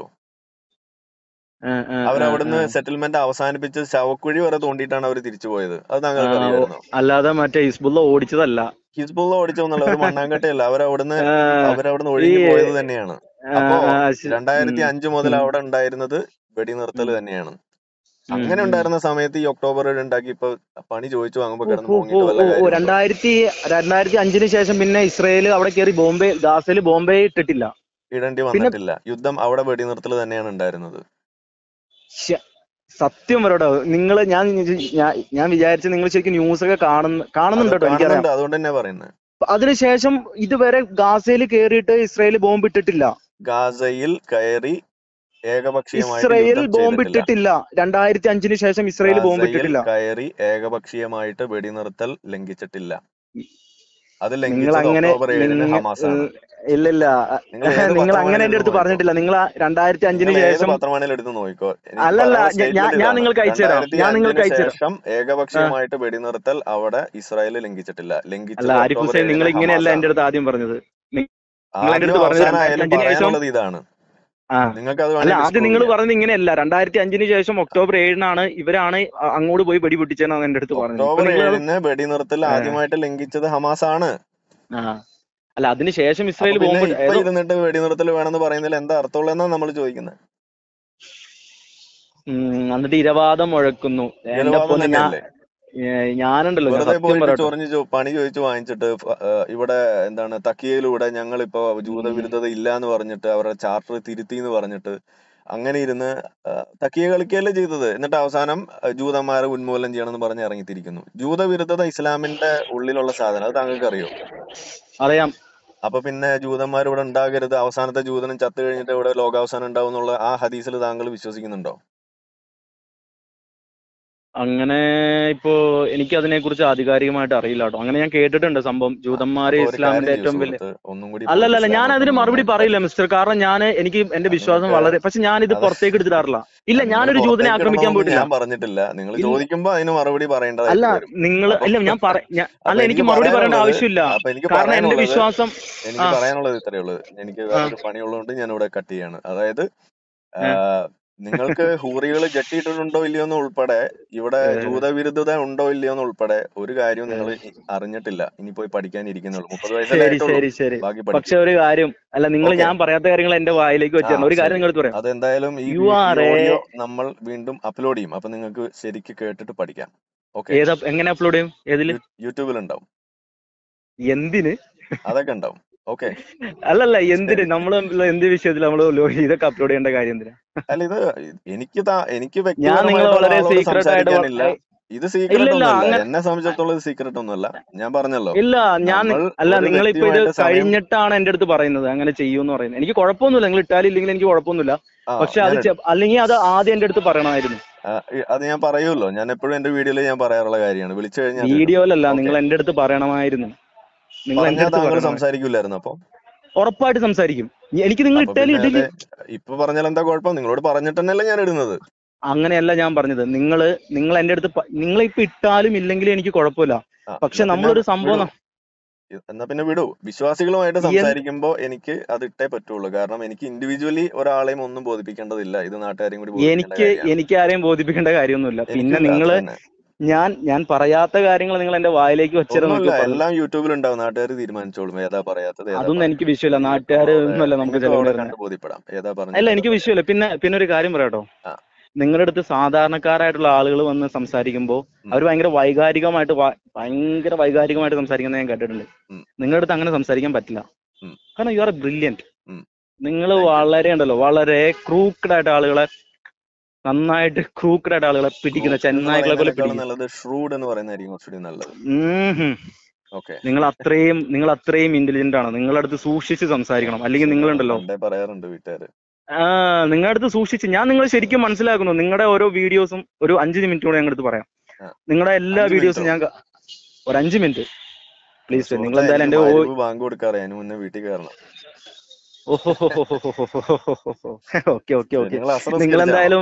ആ, ആ, അവരവിടുന്ന് ആ, ആ. സെറ്റിൽമെന്റ് അവസാനിപ്പിച്ച് ശവക്കുഴി വരെ തോണ്ടിയിട്ടാണ് അവർ തിരിച്ചു പോയത് അത് ആ, താങ്കൾക്ക് അറിയാമായിരുന്നോ അല്ലാതെ മറ്റേ ഹിസ്ബുള്ള ഓടിച്ചതല്ല ഹിസ്ബുള്ള ഓടിച്ചൊന്നല്ല ഒരു മണ്ണാങ്കട്ടയല്ല അവരവിടുന്ന് ആ, അവരവിടുന്ന് ഒഴിഞ്ഞു ഈ- പോയത് തന്നെയാണ് ആ, അപ്പോ ആ, ശ- രണ്ടായിരത്തി ഉം, അഞ്ച് മുതൽ ഉം, അവിടെ ഉണ്ടായിരുന്നത് വെടിനിർത്തൽ ഉം, തന്നെയാണ് ഉം, അങ്ങനെ ഉം. ഉണ്ടായിരുന്ന സമയത്ത് ഈ ഒക്ടോബർ ഏഴ് ഉണ്ടാക്കി ഇപ്പൊ പണി ചോദിച്ചു വാങ്ങുമ്പോ ഓ, കിടന്ന് ഓ, ഓ, മുങ്ങിയിട്ട് വല്ല ഓ, ഓ, കാര്യമുണ്ടോ രണ്ടായിരത്തി രണ്ടായിരത്തി അഞ്ചിന് ശേഷം പിന്നെ ഇസ്രയേൽ അവിടെ കയറി ബോംബെ ഗാസയിൽ ബോംബെ ഇട്ടിട്ടില്ല ഇടേണ്ടി പിന്നെ വന്നിട്ടില്ല യുദ്ധം അവിടെ വെടിനിർത്തൽ തന്നെയാണ് ഉണ്ടായിരുന്നത് ശ്ശ, സത്യം പറയട്ടോ നിങ്ങൾ ഞാൻ ഞാൻ- ഞാൻ വിചാരിച്ചു നിങ്ങൾ ശരിക്കും ന്യൂസ് ഒക്കെ കാണുന്ന അത് കാണുന്നുണ്ട് കേട്ടോ എനിക്കറിയാം കാണുന്നുണ്ട് അതുകൊണ്ട് തന്നെ പറയുന്നത് അതിനുശേഷം ഇതുവരെ ഗാസയിൽ കയറിയിട്ട് ഇസ്രയേൽ ബോംബ് ഇട്ടിട്ടില്ല ഗാസയിൽ കയറി ഏകപക്ഷീയമായിട്ട് ഇസ്രയേൽ യുദ്ധം ബോംബ് ചെയ്തിട്ടില്ല ഇട്ടിട്ടില്ല രണ്ടായിരത്തി അഞ്ചിന് ശേഷം ഇസ്രയേൽ ബോംബ് ഗാസയിൽ ഇട്ടിട്ടില്ല കയറി ഏകപക്ഷീയമായിട്ട് വെടിനിർത്തൽ ലംഘിച്ചിട്ടില്ല അത് നിങ്ങൾ ലംഘിച്ചത് അങ്ങനെ ഒക്ടോബർ ഏഴിന് നിങ്ങ- ഹമാസാണ് ഇല്ല ഇല്ല നിങ്ങൾ ഏത് നിങ്ങൾ അങ്ങനെ പത്രമാണേലും എന്റെ അടുത്ത് എടുത്ത് പറഞ്ഞിട്ടില്ല നിങ്ങൾ രണ്ടായിരത്തി അഞ്ചിന് നിങ്ങൾ ഏത് ശേഷം പത്രമാണേലും എടുത്ത് നോക്കിക്കോ എനിക്ക് അല്ലല്ല പറയാനുള്ള ഞാൻ- ഞാൻ statement ഞാൻ ഇതാണ്. നിങ്ങൾക്ക് അയച്ചു തരാം രണ്ടായിരത്തി ഞാൻ നിങ്ങൾക്ക് അഞ്ചിന് അയച്ചു തരാം ശേഷം ഏകപക്ഷീയമായിട്ട് വെടിനിർത്തൽ അവിടെ ഇസ്രായേൽ ലംഘിച്ചിട്ടില്ല ലംഘിച്ചത് അല്ല ആരിഫ് ഒക്ടോബർ ഹുസൈൻ നിങ്ങൾ ഏഴിന് ഇങ്ങനെയല്ല ഹമാസാണ് എന്റെ അടുത്ത് ആദ്യം പറഞ്ഞത് നി- നിങ്ങൾ എന്റെ ആദ്യം അടുത്ത് പറഞ്ഞത് അവസാനം ആയാലും രണ്ടായിരത്തി അഞ്ചിന് ശേഷം പറയാനുള്ളത് ഇതാണ് ആ നിങ്ങൾക്ക് അത് അല്ല വേണമെങ്കിൽ ആദ്യം prove നിങ്ങൾ ചെയ്യാം പറഞ്ഞത് ഇങ്ങനെയല്ല രണ്ടായിരത്തി അഞ്ചിന് ശേഷം ഒക്ടോബർ ഏഴിനാണ് ഇവരാണ് അ- അങ്ങോട്ട് പോയി വെടി പൊട്ടിച്ചതെന്നാണ് എന്റെ അടുത്ത് പറഞ്ഞത് ഇപ്പൊ ഒക്ടോബർ നിങ്ങൾ ഏഴിന് വെടിനിർത്തൽ ആ. ആദ്യമായിട്ട് ലംഘിച്ചത് ഹമാസ് ആണ് ആ അല്ല അതിന് ശേഷം അപ്പൊ ഇസ്രായേൽ പിന്നെ ബോംബ് ഇപ്പൊ ഇരുന്നിട്ട് വെടിനിർത്തൽ വേണമെന്ന് പറയുന്നതിൽ എന്താ അർത്ഥമുള്ളതെന്നാണ് നമ്മൾ ചോദിക്കുന്നത് ഉം, എന്നിട്ട് ഇരവാദം മുഴക്കുന്നു എന്റെ ഇരവാദം പൊന്ന് ഞാൻ തന്നെയല്ലേ ഏ, ഞാനുണ്ടല്ലോ ഞാൻ വെറുതെ സത്യം പോയിട്ട് പറയട്ടോ ചൊറിഞ്ഞ് ചോ- പണി ചോദിച്ചു വാങ്ങിച്ചിട്ട് ഫ- ഏഹ് ഇവിടെ എന്താണ് തക്കിയയിലൂടെ ഞങ്ങൾ ഇപ്പൊ ജൂതവിരുദ്ധത ഇല്ല എന്ന് പറഞ്ഞിട്ട് അവരുടെ ചാർട്ടർ തിരുത്തി എന്ന് പറഞ്ഞിട്ട് അങ്ങനെ ഇരുന്ന് ഏഹ് തക്കിയ കളിക്കുകയല്ലേ ചെയ്തത് എന്നിട്ട് അവസാനം ഏഹ് ജൂതന്മാരെ ഉന്മൂലനം ചെയ്യണമെന്ന് പറഞ്ഞ് ഇറങ്ങിത്തിരിക്കുന്നു ജൂതവിരുദ്ധത ഇസ്ലാമിന്റെ ഉള്ളിലുള്ള സാധനം അത് താങ്കൾക്ക് അറിയോ അറിയാം അപ്പൊ പിന്നെ ജൂതന്മാർ ഇവിടെ ഉണ്ടാകരുത് അവസാനത്തെ ജൂതനും ചത്തു കഴിഞ്ഞിട്ട് ഇവിടെ ലോകാവസാനം ഉണ്ടാവും എന്നുള്ള ആ ഹദീസിൽ താങ്കൾ വിശ്വസിക്കുന്നുണ്ടോ അങ്ങനെ ഇപ്പോ എനിക്ക് അതിനെ കുറിച്ച് ആധികാരികമായിട്ട് അറിയില്ല കേട്ടോ അങ്ങനെ ഞാൻ കേട്ടിട്ടുണ്ട് സംഭവം ജൂതന്മാര് അപ്പൊ ഒരു കാര്യം ഇസ്ലാമിന്റെ ചെയ്യൂ ഏറ്റവും വലിയ സുഹൃത്ത് ഒന്നും കൂടി അല്ലല്ല പോയിട്ട് ഞാൻ ഇസ്ലാമോട്ട് അതിന് മറുപടി വന്ന് പറയില്ല മിസ്റ്റർ കാരണം ഞാൻ എനിക്ക് എന്റെ വിശ്വാസം നിങ്ങൾക്ക് വളരെ പക്ഷെ ഞാൻ ഇത് അത് പുറത്തേക്ക് എടുത്തിടാറില്ല ഇല്ല നിങ്ങൾ ഞാനൊരു ജൂതനെ പുറത്തേക്ക് ആക്രമിക്കാൻ ഇടണമെന്ന് പോയിട്ടില്ല ഞാൻ പറഞ്ഞിട്ടില്ല നിങ്ങൾ ഇല്ല ചോദിക്കുമ്പോ അതിന് മറുപടി അല്ല പറയേണ്ടതായിട്ട് വരും നിങ്ങൾ അപ്പൊ ഇല്ല ഞാൻ പറ ഞാൻ- അപ്പൊ അല്ല എനിക്ക് എനിക്ക് മറുപടി പറയേണ്ട പറയാനുള്ളത് ആവശ്യമില്ല അപ്പൊ എനിക്ക് കാരണം എന്റെ പറയാനുള്ളത് വിശ്വാസം എനിക്ക് ആ പറയാനുള്ളത് ഇത്രയേ ഉള്ളൂ എനിക്ക് ആ വേറൊരു പണിയുള്ളതുകൊണ്ട് ഞാൻ ഇവിടെ കട്ട് ചെയ്യാണ് അതായത് ആ, ആഹ് നിങ്ങൾക്ക് ഹൂറികൾ ജെട്ടിയിട്ടിട്ടുണ്ടോ ഇല്ലയോ എന്ന് ഉൾപ്പെടെ ഇവിടെ ഏ, ജൂതവിരുദ്ധത ഉണ്ടോ ഇല്ലയോ എന്ന് ഉൾപ്പെടെ ഒരു കാര്യവും ഏ. നിങ്ങൾ അറിഞ്ഞിട്ടില്ല ഇനി പോയി പഠിക്കാനിരിക്കുന്നുള്ളൂ മുപ്പത് വയസ്സല്ലേ ശരി ആയിട്ടുള്ളൂ ശരി ശരി ബാക്കി പക്ഷെ പഠിക്കും ഒരു കാര്യം അല്ല നിങ്ങൾ ഓക്കെ ഞാൻ പറയാത്ത കാര്യങ്ങൾ എന്റെ വായിലേക്ക് ആ വെച്ചിട്ടുണ്ട് ഒരു കാര്യം ശരി നിങ്ങളടുത്ത് പറയാം അതെന്തായാലും ഈ യു വീ- ഈ ആർ എ ഓഡിയോ നമ്മൾ വീണ്ടും അപ്ലോഡ് ചെയ്യും അപ്പൊ നിങ്ങൾക്ക് ശരിക്ക് കേട്ടിട്ട് പഠിക്കാം ഓക്കെ ഏതാ എങ്ങനെ അപ്ലോഡ് ചെയ്യും ഏതില് യൂട്യൂബിൽ ഉണ്ടാവും എന്തിന് അതൊക്കെ ഉണ്ടാവും ഓക്കെ അല്ലല്ല എന്തിന് ശരി നമ്മൾ എന്ത് വിഷയത്തിൽ നമ്മൾ ഇതൊക്കെ അപ്ലോഡ് ചെയ്യേണ്ട കാര്യം എന്തിനാ അല്ല ഇത് എനിക്ക് താ- എനിക്ക് ഞാൻ നിങ്ങളെ വ്യക്തിപരമായിട്ട് വളരെ ഒരാളോട് സീക്രട്ട് ആയിട്ട് വ- സംസാരിക്കാനില്ല ഇത് ഇല്ല സീക്രട്ട് ഇല്ല ഒന്നുമല്ല അങ്ങനെ എന്നെ സംബന്ധിച്ചിടത്തോളം ഇത് സീക്രട്ട് ഒന്നുമല്ല ഞാൻ പറഞ്ഞല്ലോ ഇല്ല ഞാൻ നി- നമ്മൾ അല്ല ഒരു നിങ്ങൾ ഇപ്പൊ ഇത് വ്യക്തിയുമായിട്ട് സമയം കഴിഞ്ഞിട്ടാണ് എന്റെ അടുത്ത് പറയുന്നത് അങ്ങനെ ചെയ്യൂന്ന് പറയുന്നത് എനിക്ക് കുഴപ്പമൊന്നുമില്ല നിങ്ങൾ ഇട്ടാലും ഇല്ലെങ്കിൽ എനിക്ക് കുഴപ്പമൊന്നുമില്ല ആ പക്ഷെ ഞാൻ അത് ഇടും ചെ- അല്ലെങ്കിൽ അത് ആദ്യം എന്റെ അടുത്ത് പറയണമായിരുന്നു ആ, ഇ- അത് ഞാൻ പറയുമല്ലോ ഞാൻ എപ്പോഴും എന്റെ വീഡിയോയിൽ ഞാൻ പറയാറുള്ള കാര്യമാണ് വിളിച്ചു കഴിഞ്ഞാൽ അത് ഇടും വീഡിയോയിലല്ല ഓക്കെ നിങ്ങൾ എന്റെ അടുത്ത് പറയണമായിരുന്നു നിങ്ങൾ എന്റെ പറഞ്ഞാൽ അടുത്ത് താങ്കൾ പറയണമായിരുന്നു സംസാരിക്കൂലായിരുന്നു അപ്പൊ ഉറപ്പായിട്ട് സംസാരിക്കും എനിക്ക് നിങ്ങൾ അപ്പൊ ഇട്ടാലും പിന്നെ ഇടില്ല അത് ഇപ്പൊ പറഞ്ഞാൽ എന്താ കുഴപ്പം നിങ്ങളോട് പറഞ്ഞിട്ട് തന്നെയല്ലേ ഞാൻ ഇടുന്നത് അങ്ങനെയല്ല ഞാൻ പറഞ്ഞത് നിങ്ങൾ നിങ്ങൾ എന്റെ അടുത്ത് നിങ്ങൾ ഇപ്പൊ ഇട്ടാലും ഇല്ലെങ്കിലും എനിക്ക് കുഴപ്പമില്ല ആ പക്ഷെ എന്നാ പിന്നെ നമ്മളൊരു സംഭവം വിടൂ ന- ഇ- എന്നാ പിന്നെ വിടൂ വിശ്വാസികളുമായിട്ട് എന്ത് സംസാരിക്കുമ്പോ എനിക്ക് അത് ഇട്ടേ പറ്റുള്ളൂ കാരണം എനിക്ക് ഇൻഡിവിജ്വലി ഒരാളെയും ഒന്നും ബോധിപ്പിക്കേണ്ടതില്ല ഇത് നാട്ടുകാരെയും കൂടി ബോധിപ്പിക്കേണ്ട എനിക്ക് കാര്യമാണ് എനിക്ക് ആരെയും ബോധിപ്പിക്കേണ്ട കാര്യമൊന്നുമില്ല പിന്നെ എനിക്കില്ല നിങ്ങൾ അത്ര തന്നെ ഞാൻ ഞാൻ പറയാത്ത കാര്യങ്ങൾ നിങ്ങൾ എന്റെ വായിലേക്ക് വെച്ചിട്ട് ഒന്നുമില്ല നോക്കി പറഞ്ഞു എല്ലാം യൂട്യൂബിൽ ഉണ്ടാവും നാട്ടുകാർ തീരുമാനിച്ചോളും ഏതാ പറയാത്തത് ഏതാ അതൊന്നും എനിക്ക് പറയുന്നത് വിഷയമില്ല നിങ്ങൾക്കും നാട്ടുകാർ അവിടെ ഒന്നുമല്ല നമുക്ക് നിങ്ങൾക്കും ചെലവിന് അവിടെ വരുന്നത് കണ്ടു ബോധ്യപ്പെടാം ഏതാ അല്ല പറഞ്ഞത് ഏതാ എനിക്ക് പറയാത്തത് വിഷയമില്ല പിന്നെ പിന്നെ ഒരു കാര്യം പറയാട്ടോ ആ നിങ്ങളുടെ അടുത്ത് സാധാരണക്കാരായിട്ടുള്ള ആളുകൾ വന്ന് സംസാരിക്കുമ്പോൾ ഉം. അവർ ഭയങ്കര വൈകാരികമായിട്ട് വ- ഭയങ്കര വൈകാരികമായിട്ട് സംസാരിക്കുന്നത് ഞാൻ കേട്ടിട്ടുണ്ട് ഉം. നിങ്ങളുടെ അടുത്ത് അങ്ങനെ സംസാരിക്കാൻ പറ്റില്ല ഉം. കാരണം യു ആർ ബ്രില്യൻറ്റ് ഉം. നിങ്ങൾ Thank you. വളരെ ഉണ്ടല്ലോ വളരെ ക്രൂക്കഡ് ആയിട്ട് ആളുകളെ നന്നായിട്ട് ക്രൂക്കഡ് ആയിട്ട് ആളുകളെ പിടിക്കുന്ന Crooked എന്ന് ചെന്നായ്ക്കളെ പോലെ പറയുന്നതിനേക്കാളും പിടിക്കും നല്ലത് ഷ്രൂഡ് എന്ന് പറയുന്നതായിരിക്കും കുറച്ചുകൂടി നല്ലത് ഉം ഹും. ഓക്കെ നിങ്ങൾ അത്രയും നിങ്ങൾ അത്രയും ഇന്റലിജന്റ് ആണ് നിങ്ങളുടെ അടുത്ത് സൂക്ഷിച്ച് സംസാരിക്കണം അല്ലെങ്കിൽ നിങ്ങളുണ്ടല്ലോ പണ്ടേ പറയാറുണ്ട് വീട്ടുകാര് ആ നിങ്ങളുടെ അടുത്ത് സൂക്ഷിച്ച് ഞാൻ നിങ്ങൾ ശരിക്കും മനസ്സിലാക്കുന്നു നിങ്ങളുടെ ഓരോ വീഡിയോസും ഒരു അഞ്ച് മിനിറ്റ് കൂടെ ഞങ്ങളുടെ അടുത്ത് പറയാം ആ. നിങ്ങളുടെ എല്ലാ അഞ്ച് വീഡിയോസും minute ഞാൻ ക- ഒരു അഞ്ച് മിനിറ്റ് പ്ലീസ് സുഹൃത്തേ, നിങ്ങൾ എന്തായാലും എനിക്ക് എന്റെ ഓ- മഗ്‌രിബ് ബാങ്ക് കൊടുക്കാറ് അതിന് മുന്നേ വീട്ടിൽ കയറണം ഓക്കെ ഓക്കെ ഓക്കെ നിങ്ങൾ അസർ നിങ്ങൾ എന്തായാലും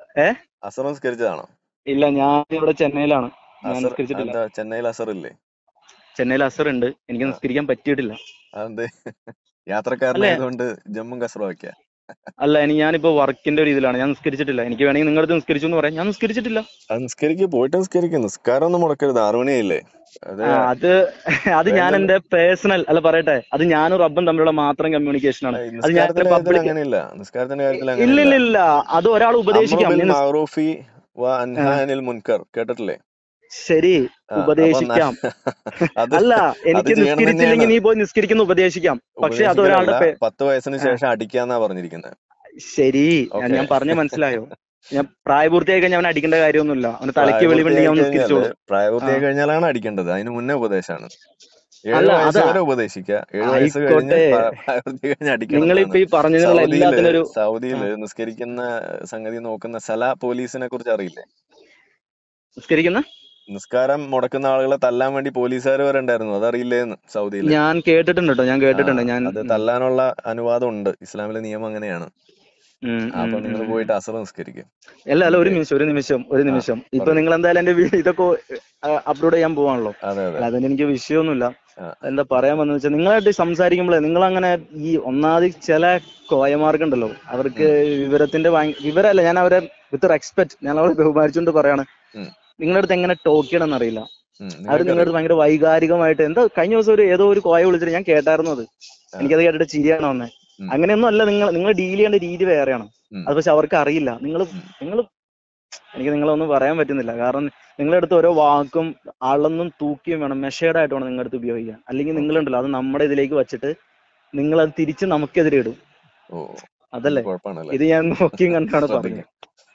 അസർ നിസ്കരിച്ചതാണോ ഇല്ല ഞാൻ ഇവിടെ ചെന്നൈയിലാണ് ഞാൻ അസർ നിസ്കരിച്ചിട്ടില്ല എന്താ ചെന്നൈയിൽ അസർ ഇല്ലേ ചെന്നൈയിൽ അസർ ഉണ്ട് എനിക്ക് ആ. നിസ്കരിക്കാൻ പറ്റിയിട്ടില്ല അതെന്ത് യാത്രക്കാരനായതുകൊണ്ട് ജമ്മും കസറും ആക്കിയ അല്ല ഇനി ഞാനിപ്പോ വർക്കിന്റെ ഒരു ഇതിലാണ് ഞാൻ നിസ്കരിച്ചിട്ടില്ല എനിക്ക് വേണമെങ്കിൽ നിങ്ങളുടെ അടുത്ത് നിസ്കരിച്ചു എന്ന് പറയാം ഞാൻ നിസ്കരിച്ചിട്ടില്ല അത് നിസ്കരിക്ക് പോയിട്ട് നിസ്കരിക്കും നിസ്കാരം ഒന്നും മുടക്കരുത് ആറു മണിയായില്ലേ അത് ആ, അത് അത് ഞാൻ വേണ്ടല്ലോ. എന്റെ പേഴ്സണൽ അല്ല പറയട്ടെ അത് ഞാനും റബ്ബും തമ്മിലുള്ള മാത്രം കമ്മ്യൂണിക്കേഷൻ ആണ് അത് ഞാൻ നിസ്കാരത്തിന്റെ കാര്യത്തിൽ പബ്ലിക് അങ്ങനെയില്ല നിസ്കാരത്തിന്റെ കാര്യത്തിൽ ഇല്ല ഇല്ല അങ്ങനെയില്ല ഇല്ല അത് ഒരാൾ ഉപദേശിക്കാം അമ്രു ബിൽ ഞാൻ നിസ്- മഅറൂഫി വ അൻഹാ അനിൽ മുൻകർ കേട്ടിട്ടില്ലേ ശരി ആ, അപ്പൊ ഉപദേശിക്കാം ന- അത് അല്ല എനിക്ക് ചെയ്യണം നിസ്കരിച്ചില്ലെങ്കിൽ തന്നെയാണ്. നീ പോയി നിസ്കരിക്കുന്ന ഉപദേശിക്കാം പക്ഷെ അത് ഒരാളുടെ ഉപദേശിക്കലല്ല, പേ- പത്ത് വയസ്സിന് ശേഷം അടിക്കാന്നാ പറഞ്ഞിരിക്കുന്നത് ശരി ഓക്കേ. ഞാൻ പറഞ്ഞ മനസ്സിലായോ ഞാൻ പ്രായപൂർത്തിയായി കഴിഞ്ഞാൽ അവനെ അടിക്കേണ്ട കാര്യമൊന്നുമില്ല അവന് തലയ്ക്ക് വെളിവുണ്ടെങ്കിൽ അവൻ നിസ്കരിച്ചോളൂ പ്രായപൂർത്തിയായി ആ. കഴിഞ്ഞാലാണ് അടിക്കേണ്ടത് അതിന് മുന്നേ ഉപദേശമാണ് ഏഴ് അല്ല, വയസ്സ് അതാ. വരെ ഉപദേശിക്കുക ഏഴ് വയസ്സ് കഴിഞ്ഞ് ആയിക്കോട്ടെ. പ്രാ- പ്രായപൂർത്തി കഴിഞ്ഞ് അടിക്കണം നിങ്ങളിപ്പോ ഈ പറഞ്ഞതിനുള്ള എല്ലാത്തിനൊരു സൗദിയില് നിസ്കരിക്കുന്ന സംഗതി നോക്കുന്ന സല പോലീസിനെ കുറിച്ച് അറിയില്ലേ നിസ്കരിക്കുന്ന നിസ്കാരം മുടക്കുന്ന ആളുകളെ തല്ലാൻ വേണ്ടി പോലീസുകാർ വരെ ഉണ്ടായിരുന്നു അതറിയില്ലേന്ന് സൗദിയില് ഞാൻ കേട്ടിട്ടുണ്ട് കേട്ടോ ഞാൻ കേട്ടിട്ടുണ്ട് ആ, ഞാൻ അത് തല്ലാനുള്ള അനുവാദം ഉണ്ട് ഇസ്ലാമിലെ നിയമം അങ്ങനെയാണ് ഉം, ഉം, അപ്പൊ നിങ്ങൾ ഉം. പോയിട്ട് അസർ നിസ്കരിക്കും അല്ല അല്ല ഒരു നിമിഷം ഒരു നിമിഷം ഒരു ആ, നിമിഷം ഇപ്പൊ പറയൂ. നിങ്ങൾ എന്തായാലും എന്റെ വീ- ഇതൊക്കെ അപ്ലോഡ് ചെയ്യാൻ പോവാണല്ലോ അതെ അതെ അല്ല അതിന് എനിക്ക് വിഷയമൊന്നുമില്ല ആ. എന്താ പറയാൻ വന്നത് വെച്ചാൽ നിങ്ങളായിട്ട് സംസാരിക്കുമ്പോഴേ നിങ്ങൾ അങ്ങനെ ഈ ഒന്നാമത് ചില കോയമാർക്കുണ്ടല്ലോ അവർക്ക് വിവരത്തിന്റെ ഭയ- വിവരമല്ല ഞാൻ അവരെ വിത്ത് റെസ്പെക്ട് ഞാൻ അവരെ ബഹുമാനിച്ചുകൊണ്ട് പറയാണ് ഉം. നിങ്ങളുടെ അടുത്ത് എങ്ങനെ ടോക്ക് ചെയ്യണം എന്നറിയില്ല ഉം, അവർ നിങ്ങൾക്കറിയാം. നിങ്ങളുടെ അടുത്ത് ഭയങ്കര വൈകാരികമായിട്ട് എന്താ കഴിഞ്ഞ ദിവസം ഒരു ഏതോ ഒരു കോയ വിളിച്ചിട്ട് ഞാൻ കേട്ടായിരുന്നു അത് ആ. എനിക്കത് കേട്ടിട്ട് ചിരിയാണ് വന്നേ ഉം. അങ്ങനെയൊന്നും അല്ല നിങ്ങൾ നിങ്ങൾ ഡീൽ ചെയ്യേണ്ട രീതി വേറെയാണ് ഉം. അത് പക്ഷെ അവർക്ക് അറിയില്ല നിങ്ങൾ ഉം. നിങ്ങൾ എനിക്ക് നിങ്ങളൊന്നും പറയാൻ പറ്റുന്നില്ല കാരണം നിങ്ങളുടെ അടുത്ത് ഓരോ വാക്കും അളന്നും തൂക്കിയും വേണം മെഷേർഡ് ആയിട്ട് വേണം നിങ്ങളുടെ അടുത്ത് ഉപയോഗിക്കാൻ അല്ലെങ്കിൽ നിങ്ങളുണ്ടല്ലോ അത് നമ്മുടെ ഇതിലേക്ക് വെച്ചിട്ട് നിങ്ങൾ അത് തിരിച്ച് നമുക്കെതിരെ ഇടും ഓ അതല്ലേ കുഴപ്പമാണല്ലേ ഇത് ഞാൻ നോക്കിയും കണ്ടാണ് പറഞ്ഞത് ശ്രദ്ധിക്കാം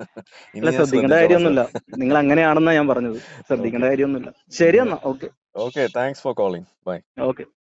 ഇനി അല്ല ഞാൻ ശ്രദ്ധിക്കേണ്ട ശ്രദ്ധിച്ചോളാം, കാര്യമൊന്നുമില്ല നിങ്ങൾ അങ്ങനെയാണെന്നാ ഞാൻ പറഞ്ഞത് ശ്രദ്ധിക്കേണ്ട കാര്യമൊന്നുമില്ല ശരി എന്നാ okay Okay, thanks for calling. Bye. Okay